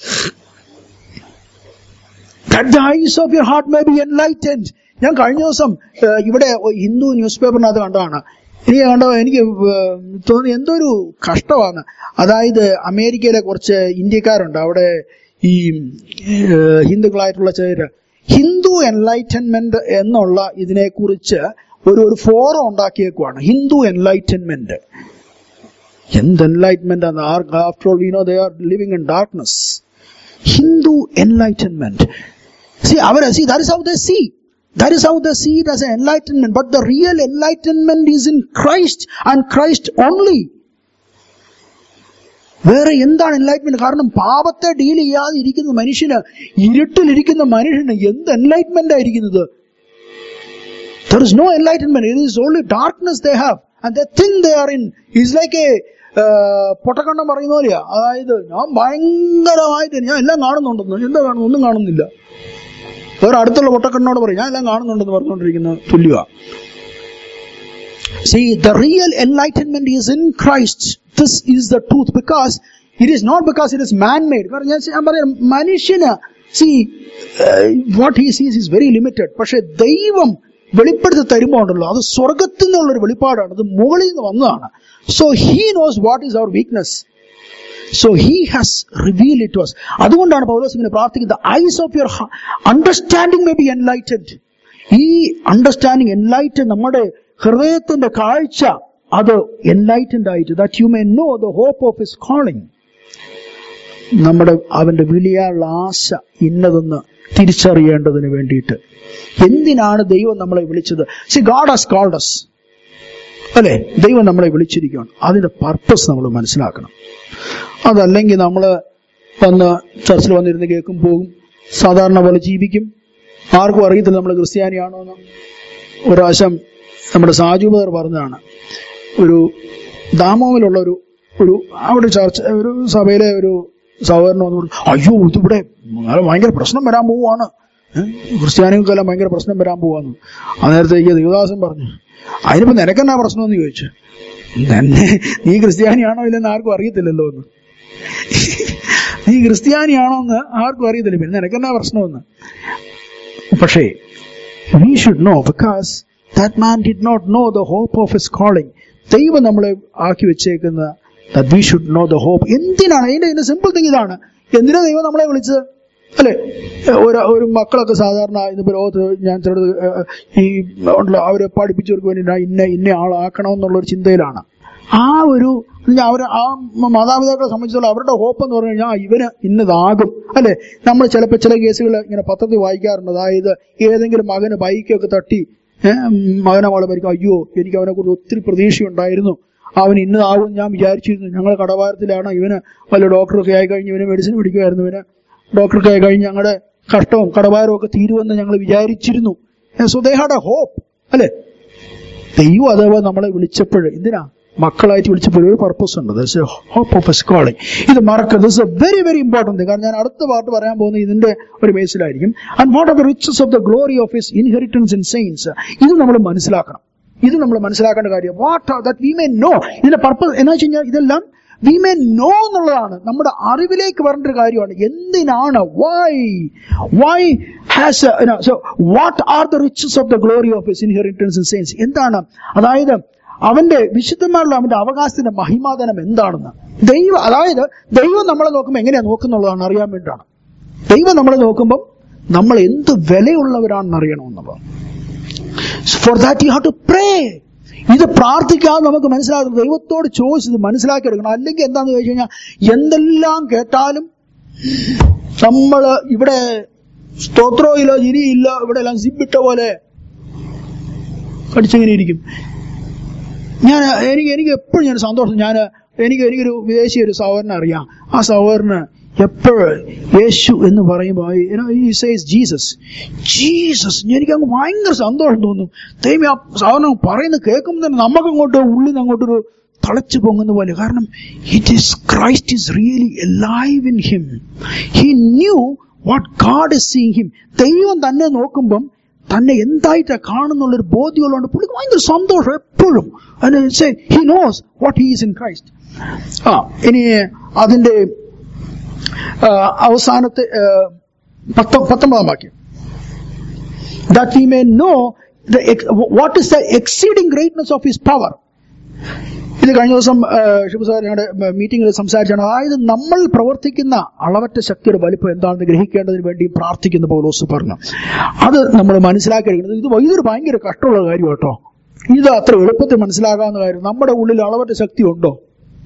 that the eyes of your heart may be enlightened ഞാൻ കഴിഞ്ഞ ദിവസം ഏഹ്, ഇവിടെ ഒരു ഹിന്ദു ന്യൂസ് പേപ്പറിനകത്ത് കണ്ടതാണ് എനിക്ക് കണ്ടോ എനിക്ക് ഏഹ്, തോന്നി എന്തോ ഒരു കഷ്ടമാണ് അതായത് അമേരിക്കയിലെ കുറച്ച് ഇന്ത്യക്കാരുണ്ട് അവിടെ ഈ ഏഹ്, ഹിന്ദുക്കളായിട്ടുള്ള ചിലര് ഹിന്ദു എൻലൈറ്റൻമെന്റ് എന്നുള്ള ഇതിനെക്കുറിച്ച് ഒരു ഒരു ഫോറം ഉണ്ടാക്കിയേക്കുവാണ് ഹിന്ദു എൻലൈറ്റൻമെന്റ് എന്ത് എൻലൈറ്റ്മെന്റ് ആണ് after all we know they are living in darkness Hindu enlightenment. See, our, see, that is how they see. That is how they see it as an enlightenment. But the real enlightenment is in Christ and Christ only. വേറെ എന്താണ് enlightenment കാരണം പാപത്തെ deal ചെയ്യാതെ ഇരിക്കുന്ന മനുഷ്യന് ഇരുട്ടിലിരിക്കുന്ന മനുഷ്യന് എന്ത് enlightenment ആയിരിക്കുന്നത് There is no enlightenment. It is only darkness they have. And they think they are in. It's like a പൊട്ടക്കണ്ണം പറയുന്ന പോലെയാ അതായത് ഞാൻ ഭയങ്കരമായിട്ട് ഞാൻ എല്ലാം കാണുന്നുണ്ടെന്ന് എന്താ കാണുന്നു ഒന്നും കാണുന്നില്ല വേറെ അടുത്തുള്ള പൊട്ടക്കണ്ണോട് പറയും ഞാൻ എല്ലാം കാണുന്നുണ്ടെന്ന് പറഞ്ഞുകൊണ്ടിരിക്കുന്ന തുല്യവാ See, the real enlightenment is in Christ. This is the truth because it is not because it is man-made. കാരണം ഞാൻ ഞാൻ പറയാം മനുഷ്യന് see what he sees is very limited പക്ഷെ ദൈവം വെളിപ്പെടുത്തി തരുമ്പോൾ ഉണ്ടല്ലോ അത് സ്വർഗത്തിൽ നിന്നുള്ളൊരു വെളിപ്പാടാണ് അത് മുകളിൽ നിന്ന് വന്നതാണ് so he knows what is our weakness so he has reveal it was അതുകൊണ്ടാണ് പൗലോസ് ഇങ്ങനെ പ്രാർത്ഥിക്കുന്നത് eyes of your understanding may be enlightened ഈ അണ്ടർസ്റ്റാൻഡിംഗ് എൻലൈറ്റൻ നമ്മുടെ ഹൃദയത്തിന്റെ കാഴ്ച അത് എൻലൈറ്റൻഡ് ആയിട്ട് that you may know the hope of his calling നമ്മുടെ അവന്റെ വിളിയാനുള്ള ആശ ഇന്നതെന്ന് തിരിച്ചറിയേണ്ടതിന് വേണ്ടിയിട്ട് എന്തിനാണ് ദൈവം നമ്മളെ വിളിച്ചത് see God has called us അല്ലെ ദൈവം നമ്മളെ വിളിച്ചിരിക്കുകയാണ് അതിന്റെ പർപ്പസ് നമ്മൾ മനസ്സിലാക്കണം അതല്ലെങ്കിൽ നമ്മൾ വന്ന് ചർച്ചിൽ വന്നിരുന്ന് കേൾക്കും പോകും സാധാരണ പോലെ ജീവിക്കും ആർക്കും അറിയത്തില്ല നമ്മൾ ക്രിസ്ത്യാനിയാണോ എന്ന് ഒരു പ്രാവശ്യം നമ്മുടെ സാജു ബദർ പറഞ്ഞതാണ് ഒരു ദാമോവിലുള്ള ഒരു ഒരു അവിടെ ചർച്ച ഒരു സഭയിലെ ഒരു സഹോദരൻ വന്നു പറഞ്ഞു അയ്യോ ഇതിവിടെ ഭയങ്കര പ്രശ്നം വരാൻ പോവുകയാണ് ഏഹ്? ക്രിസ്ത്യാനികൾക്കെല്ലാം ഭയങ്കര പ്രശ്നം വരാൻ പോവാന്ന് അന്നേരത്തേക്ക് ദേവദാസൻ പറഞ്ഞു അതിനിപ്പോ നിനക്കെന്നാ പ്രശ്നമെന്ന് ചോദിച്ചു തന്നെ നീ ക്രിസ്ത്യാനിയാണോ ഇല്ലെന്ന് ആർക്കും അറിയത്തില്ലല്ലോ എന്ന് നീ ക്രിസ്ത്യാനിയാണോ എന്ന് ആർക്കും അറിയത്തില്ല പിന്നെ നിനക്കെന്നാ പ്രശ്നമെന്ന് പക്ഷേ we should know because that man did not know the hope of his calling ദൈവം നമ്മളെ ആക്കി വെച്ചേക്കുന്ന that we should know the hope എന്തിനാണ് അതിന്റെ ഇതിന്റെ സിമ്പിൾ തിങ് ഇതാണ് എന്തിനാ ദൈവം നമ്മളെ വിളിച്ചത് അല്ലെ ഒരു ഒരു മക്കളൊക്കെ സാധാരണ ഇന്നിപ്പോ ലോകത്ത് ഞാൻ ചിലത് ഈ ഉണ്ടല്ലോ അവരെ പഠിപ്പിച്ചവർക്ക് വേണ്ടി ഞാൻ ഇന്ന ഇന്ന ആളാക്കണം എന്നുള്ള ഒരു ചിന്തയിലാണ് ആ ഒരു അവർ ആ മാതാപിതാക്കളെ സംബന്ധിച്ചുള്ള അവരുടെ ഹോപ്പ് എന്ന് പറഞ്ഞു കഴിഞ്ഞാൽ ഇവന് ഇന്നതാകും അല്ലെ നമ്മൾ ചിലപ്പോൾ ചില കേസുകൾ ഇങ്ങനെ പത്രത്തിൽ വായിക്കാറുണ്ട് അതായത് ഏതെങ്കിലും മകന് ബൈക്കൊക്കെ തട്ടി ഏഹ്, മകനെ മോളെ മരിക്കും അയ്യോ എനിക്ക് അവനെ കുറിച്ച് ഒത്തിരി പ്രതീക്ഷയുണ്ടായിരുന്നു അവൻ ഇന്നതാകും ഞാൻ വിചാരിച്ചിരുന്നു ഞങ്ങൾ കടവാരത്തിലാണ് ഇവന് വല്ല ഡോക്ടറൊക്കെ ആയി കഴിഞ്ഞ് ഇവന് മെഡിസിൻ പിടിക്കുമായിരുന്നു ഇവന് ഡോക്ടറൊക്കെ ആയി കഴിഞ്ഞ് ഞങ്ങളുടെ കഷ്ടവും കടവാരവും ഒക്കെ തീരുമെന്ന് ഞങ്ങൾ വിചാരിച്ചിരുന്നു so they had a hope അല്ലെ ദൈവം അഥവാ നമ്മളെ വിളിച്ചപ്പോൾ എന്തിനാ മക്കളായിട്ട് വിളിച്ചപ്പോൾ ഒരു പർപ്പസ് ഉണ്ട് ഹോപ്പ് ഓഫ് എസ് കോളിംഗ് ഇത് മറക്കരുത് this a very very important കാരണം ഞാൻ അടുത്ത പാട്ട് പറയാൻ പോകുന്നത് ഇതിന്റെ ഒരു ബേസിലായിരിക്കും and what are the riches of the glory of his inheritance in saints ഇത് നമ്മൾ മനസ്സിലാക്കണം ഇത് നമ്മൾ മനസ്സിലാക്കേണ്ട കാര്യം what that we may know ഇതിന്റെ പർപ്പസ് എന്ന് വെച്ച് കഴിഞ്ഞാൽ ഇതെല്ലാം വി മേ നോ എന്നുള്ളതാണ് നമ്മുടെ അറിവിലേക്ക് വരേണ്ട ഒരു കാര്യമാണ് എന്തിനാണ് why why has so what are the riches of the glory of his inheritance in saints എന്താണ് അതായത് അവന്റെ വിശുദ്ധന്മാരുടെ അവന്റെ അവകാശത്തിന്റെ മഹിമാതനം എന്താണെന്ന് ദൈവം അതായത് ദൈവം നമ്മളെ നോക്കുമ്പോൾ എങ്ങനെയാ നോക്കുന്നുള്ളതാണ് അറിയാൻ വേണ്ടിയിട്ടാണ് ദൈവം നമ്മളെ നോക്കുമ്പോൾ നമ്മൾ എന്ത് വിലയുള്ളവരാണെന്ന് അറിയണമെന്നുള്ളത് for that you have to pray ഇത് പ്രാർത്ഥിക്കാതെ നമുക്ക് മനസ്സിലാകുന്നത് ദൈവത്തോട് ചോദിച്ചത് മനസ്സിലാക്കി എടുക്കണം അല്ലെങ്കിൽ എന്താന്ന് ചോദിച്ചു കഴിഞ്ഞാൽ എന്തെല്ലാം കേട്ടാലും നമ്മൾ ഇവിടെ സ്തോത്രമില്ല ഇനിയില്ല ഇവിടെ എല്ലാം സിബിട്ട പോലെ കടിച്ചിങ്ങനെ ഇരിക്കും ഞാൻ എനിക്ക് എനിക്ക് എപ്പോഴും ഞാൻ സന്തോഷം ഞാൻ എനിക്ക് എനിക്കൊരു വിദേശി ഒരു സഹോദരനെ അറിയാം ആ സഹോദരന് എപ്പോഴും യേശു എന്ന് പറയുമ്പോൾ ഈ സേസ് ജീസസ് ജീസസ് എനിക്ക് അങ്ങ് ഭയങ്കര സന്തോഷം തോന്നും ദൈവം ആ സഹോദരൻ പറയുന്നത് കേൾക്കുമ്പോൾ തന്നെ നമുക്ക് അങ്ങോട്ട് ഉള്ളിൽ നിന്ന് അങ്ങോട്ടൊരു തളച്ചു പൊങ്ങുന്ന പോലെ കാരണം it is Christ is really live in him he knew what God is seeing him ദൈവം തന്നെ നോക്കുമ്പം തന്നെ എന്തായിട്ടാ കാണുന്നുള്ളൊരു ബോധ്യമുള്ളതുകൊണ്ട് പുള്ളിക്ക് ഭയങ്കര സന്തോഷം എപ്പോഴും he knows what he is in Christ ആ ഇനി അതിന്റെ ആ, അവസാനത്തെ ആ, പത്തൊ പത്തൊമ്പതാം വാക്യം that we may know what is the exceeding greatness of his power ഇത് കഴിഞ്ഞ ദിവസം ഷിബു സാർ ഞങ്ങളുടെ മീറ്റിംഗിൽ സംസാരിച്ചാണ് അതായത് നമ്മൾ പ്രവർത്തിക്കുന്ന അളവറ്റ ശക്തിയുടെ വലിപ്പം എന്താണെന്ന് ഗ്രഹിക്കേണ്ടതിന് വേണ്ടി പ്രാർത്ഥിക്കുന്ന പൗലോസ് പറഞ്ഞു അത് നമ്മൾ മനസ്സിലാക്കിയിരിക്കുന്നത് ഇത് ഇതൊരു ഭയങ്കര കഷ്ടമുള്ള കാര്യം കേട്ടോ ഇത് അത്ര എളുപ്പത്തിൽ മനസ്സിലാകാവുന്ന കാര്യം നമ്മുടെ ഉള്ളിൽ അളവറ്റ ശക്തി ഉണ്ടോ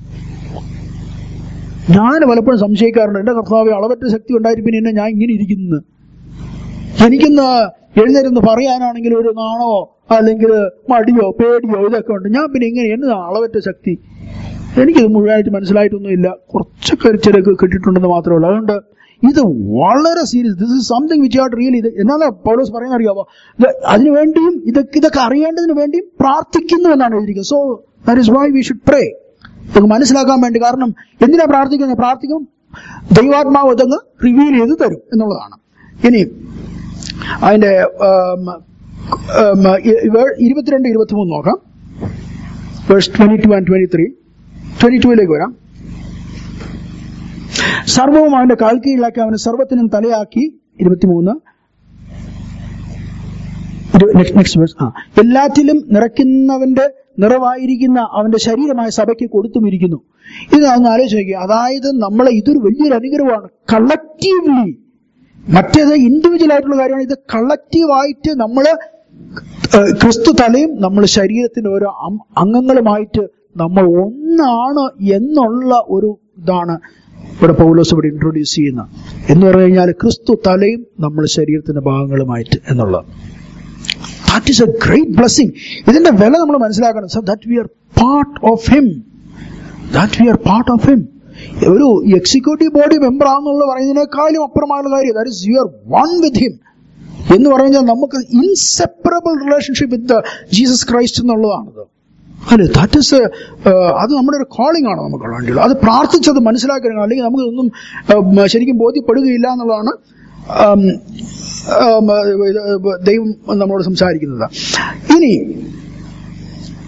ഞാൻ പലപ്പോഴും സംശയിക്കാറുണ്ട് എന്റെ കർത്താവ് അളവറ്റ ശക്തി ഉണ്ടായിട്ട് പിന്നെ എന്നെ ഞാൻ ഇങ്ങനെ ഇരിക്കുന്നു എനിക്കിന്ന് എഴുന്നേരുന്ന് പറയാനാണെങ്കിൽ ഒരു നാണോ അല്ലെങ്കിൽ മടിയോ പേടിയോ ഇതൊക്കെ ഉണ്ട് ഞാൻ പിന്നെ ഇങ്ങനെ എന്നതാ അളവറ്റ ശക്തി എനിക്കിത് മുഴുവനായിട്ട് മനസ്സിലായിട്ടൊന്നുമില്ല കുറച്ചൊക്കെ ചിലക്ക് കിട്ടിയിട്ടുണ്ടെന്ന് മാത്രമേ ഉള്ളൂ അതുകൊണ്ട് ഇത് വളരെ serious this is something which at really ഇത് എന്നാണ് പൗലോസ് പറയുന്ന അറിയാവോ ഇത് അതിനുവേണ്ടിയും ഇതൊക്കെ ഇതൊക്കെ അറിയേണ്ടതിന് വേണ്ടിയും പ്രാർത്ഥിക്കുന്നു എന്നാണ് എഴുതിയിരിക്കുന്നത് so that is why we should pray ഇതൊക്കെ മനസ്സിലാക്കാൻ വേണ്ടി കാരണം എന്തിനാ പ്രാർത്ഥിക്കുന്നത് പ്രാർത്ഥിക്കും ദൈവാത്മാവ് ഇതങ്ങ് റിവീൽ ചെയ്ത് തരും എന്നുള്ളതാണ് ഇനി അതിന്റെ ആം, ആം, ഇ- ഇവ- ഇരുപത്തിരണ്ട് ഇരുപത്തിമൂന്ന് നോക്കാം verse twenty two and twenty three twenty ടൂയിലേക്ക് വരാം സർവവും അവന്റെ കാൽ കീഴിലാക്കി അവന് സർവത്തിനും തലയാക്കി ഇരുപത്തിമൂന്ന് നെക്സ്റ്റ് വേഴ്സ് ആ എല്ലാറ്റിലും നിറയ്ക്കുന്നവന്റെ നിറവായിരിക്കുന്ന അവന്റെ ശരീരമായ സഭയ്ക്ക് കൊടുത്തുമിരിക്കുന്നു ഇത് ഒന്ന് ആലോചിച്ച് നോക്കുക അതായത് നമ്മളെ ഇതൊരു വലിയൊരു അനുഗ്രഹമാണ് കളക്റ്റീവ്ലി മറ്റേത് ഇൻഡിവിജ്വൽ ആയിട്ടുള്ള കാര്യമാണ് ഇത് കളക്റ്റീവായിട്ട് നമ്മൾ ക്രിസ്തു തലയും നമ്മൾ ശരീരത്തിന്റെ ഓരോ അം- അംഗങ്ങളുമായിട്ട് നമ്മൾ ഒന്നാണ് എന്നുള്ള ഒരു ഇതാണ് ഇവിടെ പൗലോസ് ഇവിടെ ഇൻട്രൊഡ്യൂസ് ചെയ്യുന്നത് എന്ന് പറഞ്ഞു കഴിഞ്ഞാൽ ക്രിസ്തു തലയും നമ്മൾ ശരീരത്തിന്റെ ഭാഗങ്ങളുമായിട്ട് എന്നുള്ളത് that is a great blessing ഇതിന്റെ വില നമ്മൾ മനസ്സിലാക്കണം so that we are part of him that we are part of him ഒരു എക്സിക്യൂട്ടീവ് ബോഡി മെമ്പർ ആണെന്നുള്ള പറയുന്നതിനേക്കാളും അപ്പുറമായുള്ള കാര്യം that is you are one with him എന്ന് പറഞ്ഞാൽ നമുക്ക് inseparable relationship with Jesus Christ എന്നുള്ളതാണത് അല്ലെ ദാറ്റ് ഇസ് അത് നമ്മുടെ ഒരു കോളിംഗ് ആണ് നമുക്ക് വേണ്ടിയുള്ളത് അത് പ്രാർത്ഥിച്ചത് മനസ്സിലാക്കണം അല്ലെങ്കിൽ നമുക്ക് ഇതൊന്നും ഉം, ശരിക്കും ബോധ്യപ്പെടുകയില്ല എന്നുള്ളതാണ് ഉം, ഉം, ഇത് ദൈവം നമ്മളോട് സംസാരിക്കുന്നത് ഇനി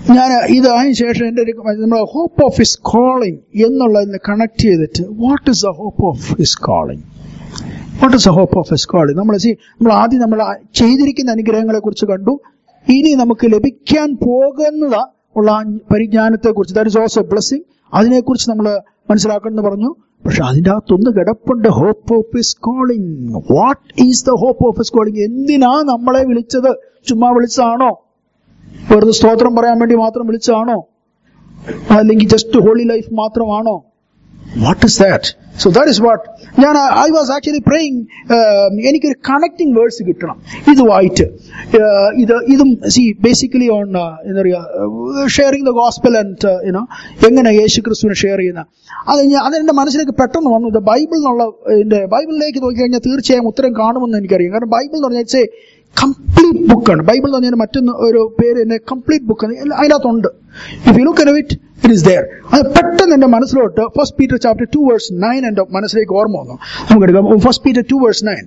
ഞാൻ ഇത് അതിന് ശേഷം എൻ്റെ ഒരു നമ്മൾ ഹോപ്പ് ഓഫ് ഹിസ് കോളിംഗ് എന്നുള്ളതിന് കണക്ട് ചെയ്തിട്ട് what is the hope of his calling what is the hope of his calling നമ്മൾ സി നമ്മൾ ആദ്യം നമ്മൾ ആ ചെയ്തിരിക്കുന്ന അനുഗ്രഹങ്ങളെ കുറിച്ച് കണ്ടു ഇനി നമുക്ക് ലഭിക്കാൻ പോകുന്നത് ഉള്ള ആ പരിജ്ഞാനത്തെ കുറിച്ച് ദാറ്റ് ഇസ് ഓൾസോ ബ്ലെസ്സിങ് അതിനെക്കുറിച്ച് നമ്മൾ മനസ്സിലാക്കണമെന്ന് പറഞ്ഞു പക്ഷെ അതിൻ്റെ അകത്തൊന്ന് കിടപ്പുണ്ട് hope of his calling what is the hope of his calling എന്തിനാ നമ്മളെ വിളിച്ചത് ചുമ്മാ വിളിച്ചതാണോ വെറുതെ സ്തോത്രം പറയാൻ വേണ്ടി മാത്രം വിളിച്ചതാണോ അല്ലെങ്കിൽ ജസ്റ്റ് ഹോളി ലൈഫ് മാത്രമാണോ what is that so that is what ഞാൻ ഐ വാസ് ആക്ച്വലി പ്രേയിങ് എനിക്കൊരു കണക്ടിങ് വേർഡ്സ് കിട്ടണം ഇതുമായിട്ട് Uh, ഇത് ഇതും സി ബേസിക്കലി ഓൺ എന്താ പറയുക sharing the gospel and you know എങ്ങനെ യേശു ക്രിസ്തുവിനെ ഷെയർ ചെയ്യുന്ന അത് ഞാൻ അതെന്റെ മനസ്സിലേക്ക് പെട്ടെന്ന് വന്നു ഇത് ബൈബിൾ എന്നുള്ള ഇതിന്റെ ബൈബിളിലേക്ക് നോക്കിക്കഴിഞ്ഞാൽ തീർച്ചയായും ഉത്തരം കാണുമെന്ന് എനിക്കറിയാം കാരണം ബൈബിൾ എന്ന് പറഞ്ഞാൽ ഇറ്റ്സ് എ കംപ്ലീറ്റ് ബുക്കാണ് ബൈബിൾ എന്ന് പറഞ്ഞാൽ മറ്റൊന്ന് ഒരു പേര് തന്നെ കംപ്ലീറ്റ് ബുക്ക് അതിനകത്തുണ്ട് if you look it it is there അത് പെട്ടെന്ന് എന്റെ മനസ്സിലോട്ട് first Peter chapter two verse nine എന്റെ മനസ്സിലേക്ക് ഓർമ്മ വന്നു നമുക്ക് എടുക്കാം first Peter two verse nine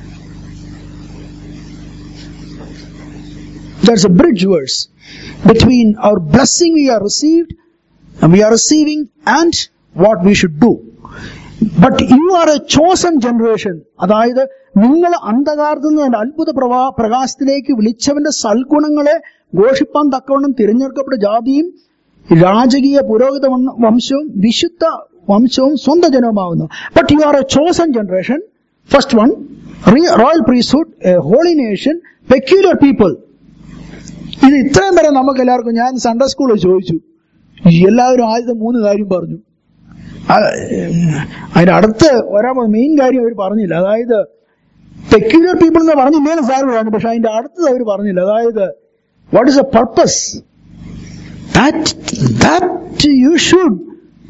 There's a bridge verse between our blessing we are received and we are receiving and what we should do. But you are a chosen generation അതായത് നിങ്ങൾ അന്ധകാരത്തിൽ നിന്ന് അത്ഭുത പ്രവാ പ്രകാശത്തിലേക്ക് വിളിച്ചവന്റെ സൽഗുണങ്ങളെ ഘോഷിപ്പാൻ തക്കവണ്ണം തിരഞ്ഞെടുക്കപ്പെട്ട ജാതിയും രാജകീയ പുരോഹിത വംശ- വംശവും വിശുദ്ധ വംശവും സ്വന്തം ജനവുമാകുന്നു but you are a chosen generation first one royal priesthood a holy nation peculiar people ഇത് ഇത്രയും വരെ നമുക്ക് എല്ലാവർക്കും ഞാൻ സൺഡേ സ്കൂളിൽ ചോദിച്ചു എല്ലാവരും ആദ്യത്തെ മൂന്ന് കാര്യം പറഞ്ഞു ആ, അതിന്റെ അടുത്ത് വരാൻ മെയിൻ കാര്യം അവർ പറഞ്ഞില്ല അതായത് പെക്യുലർ പീപ്പിൾ എന്ന് പറഞ്ഞില്ലേന്ന് സാർ പറഞ്ഞു പക്ഷെ അതിന്റെ അടുത്തത് അവർ പറഞ്ഞില്ല അതായത് what is a purpose that that you should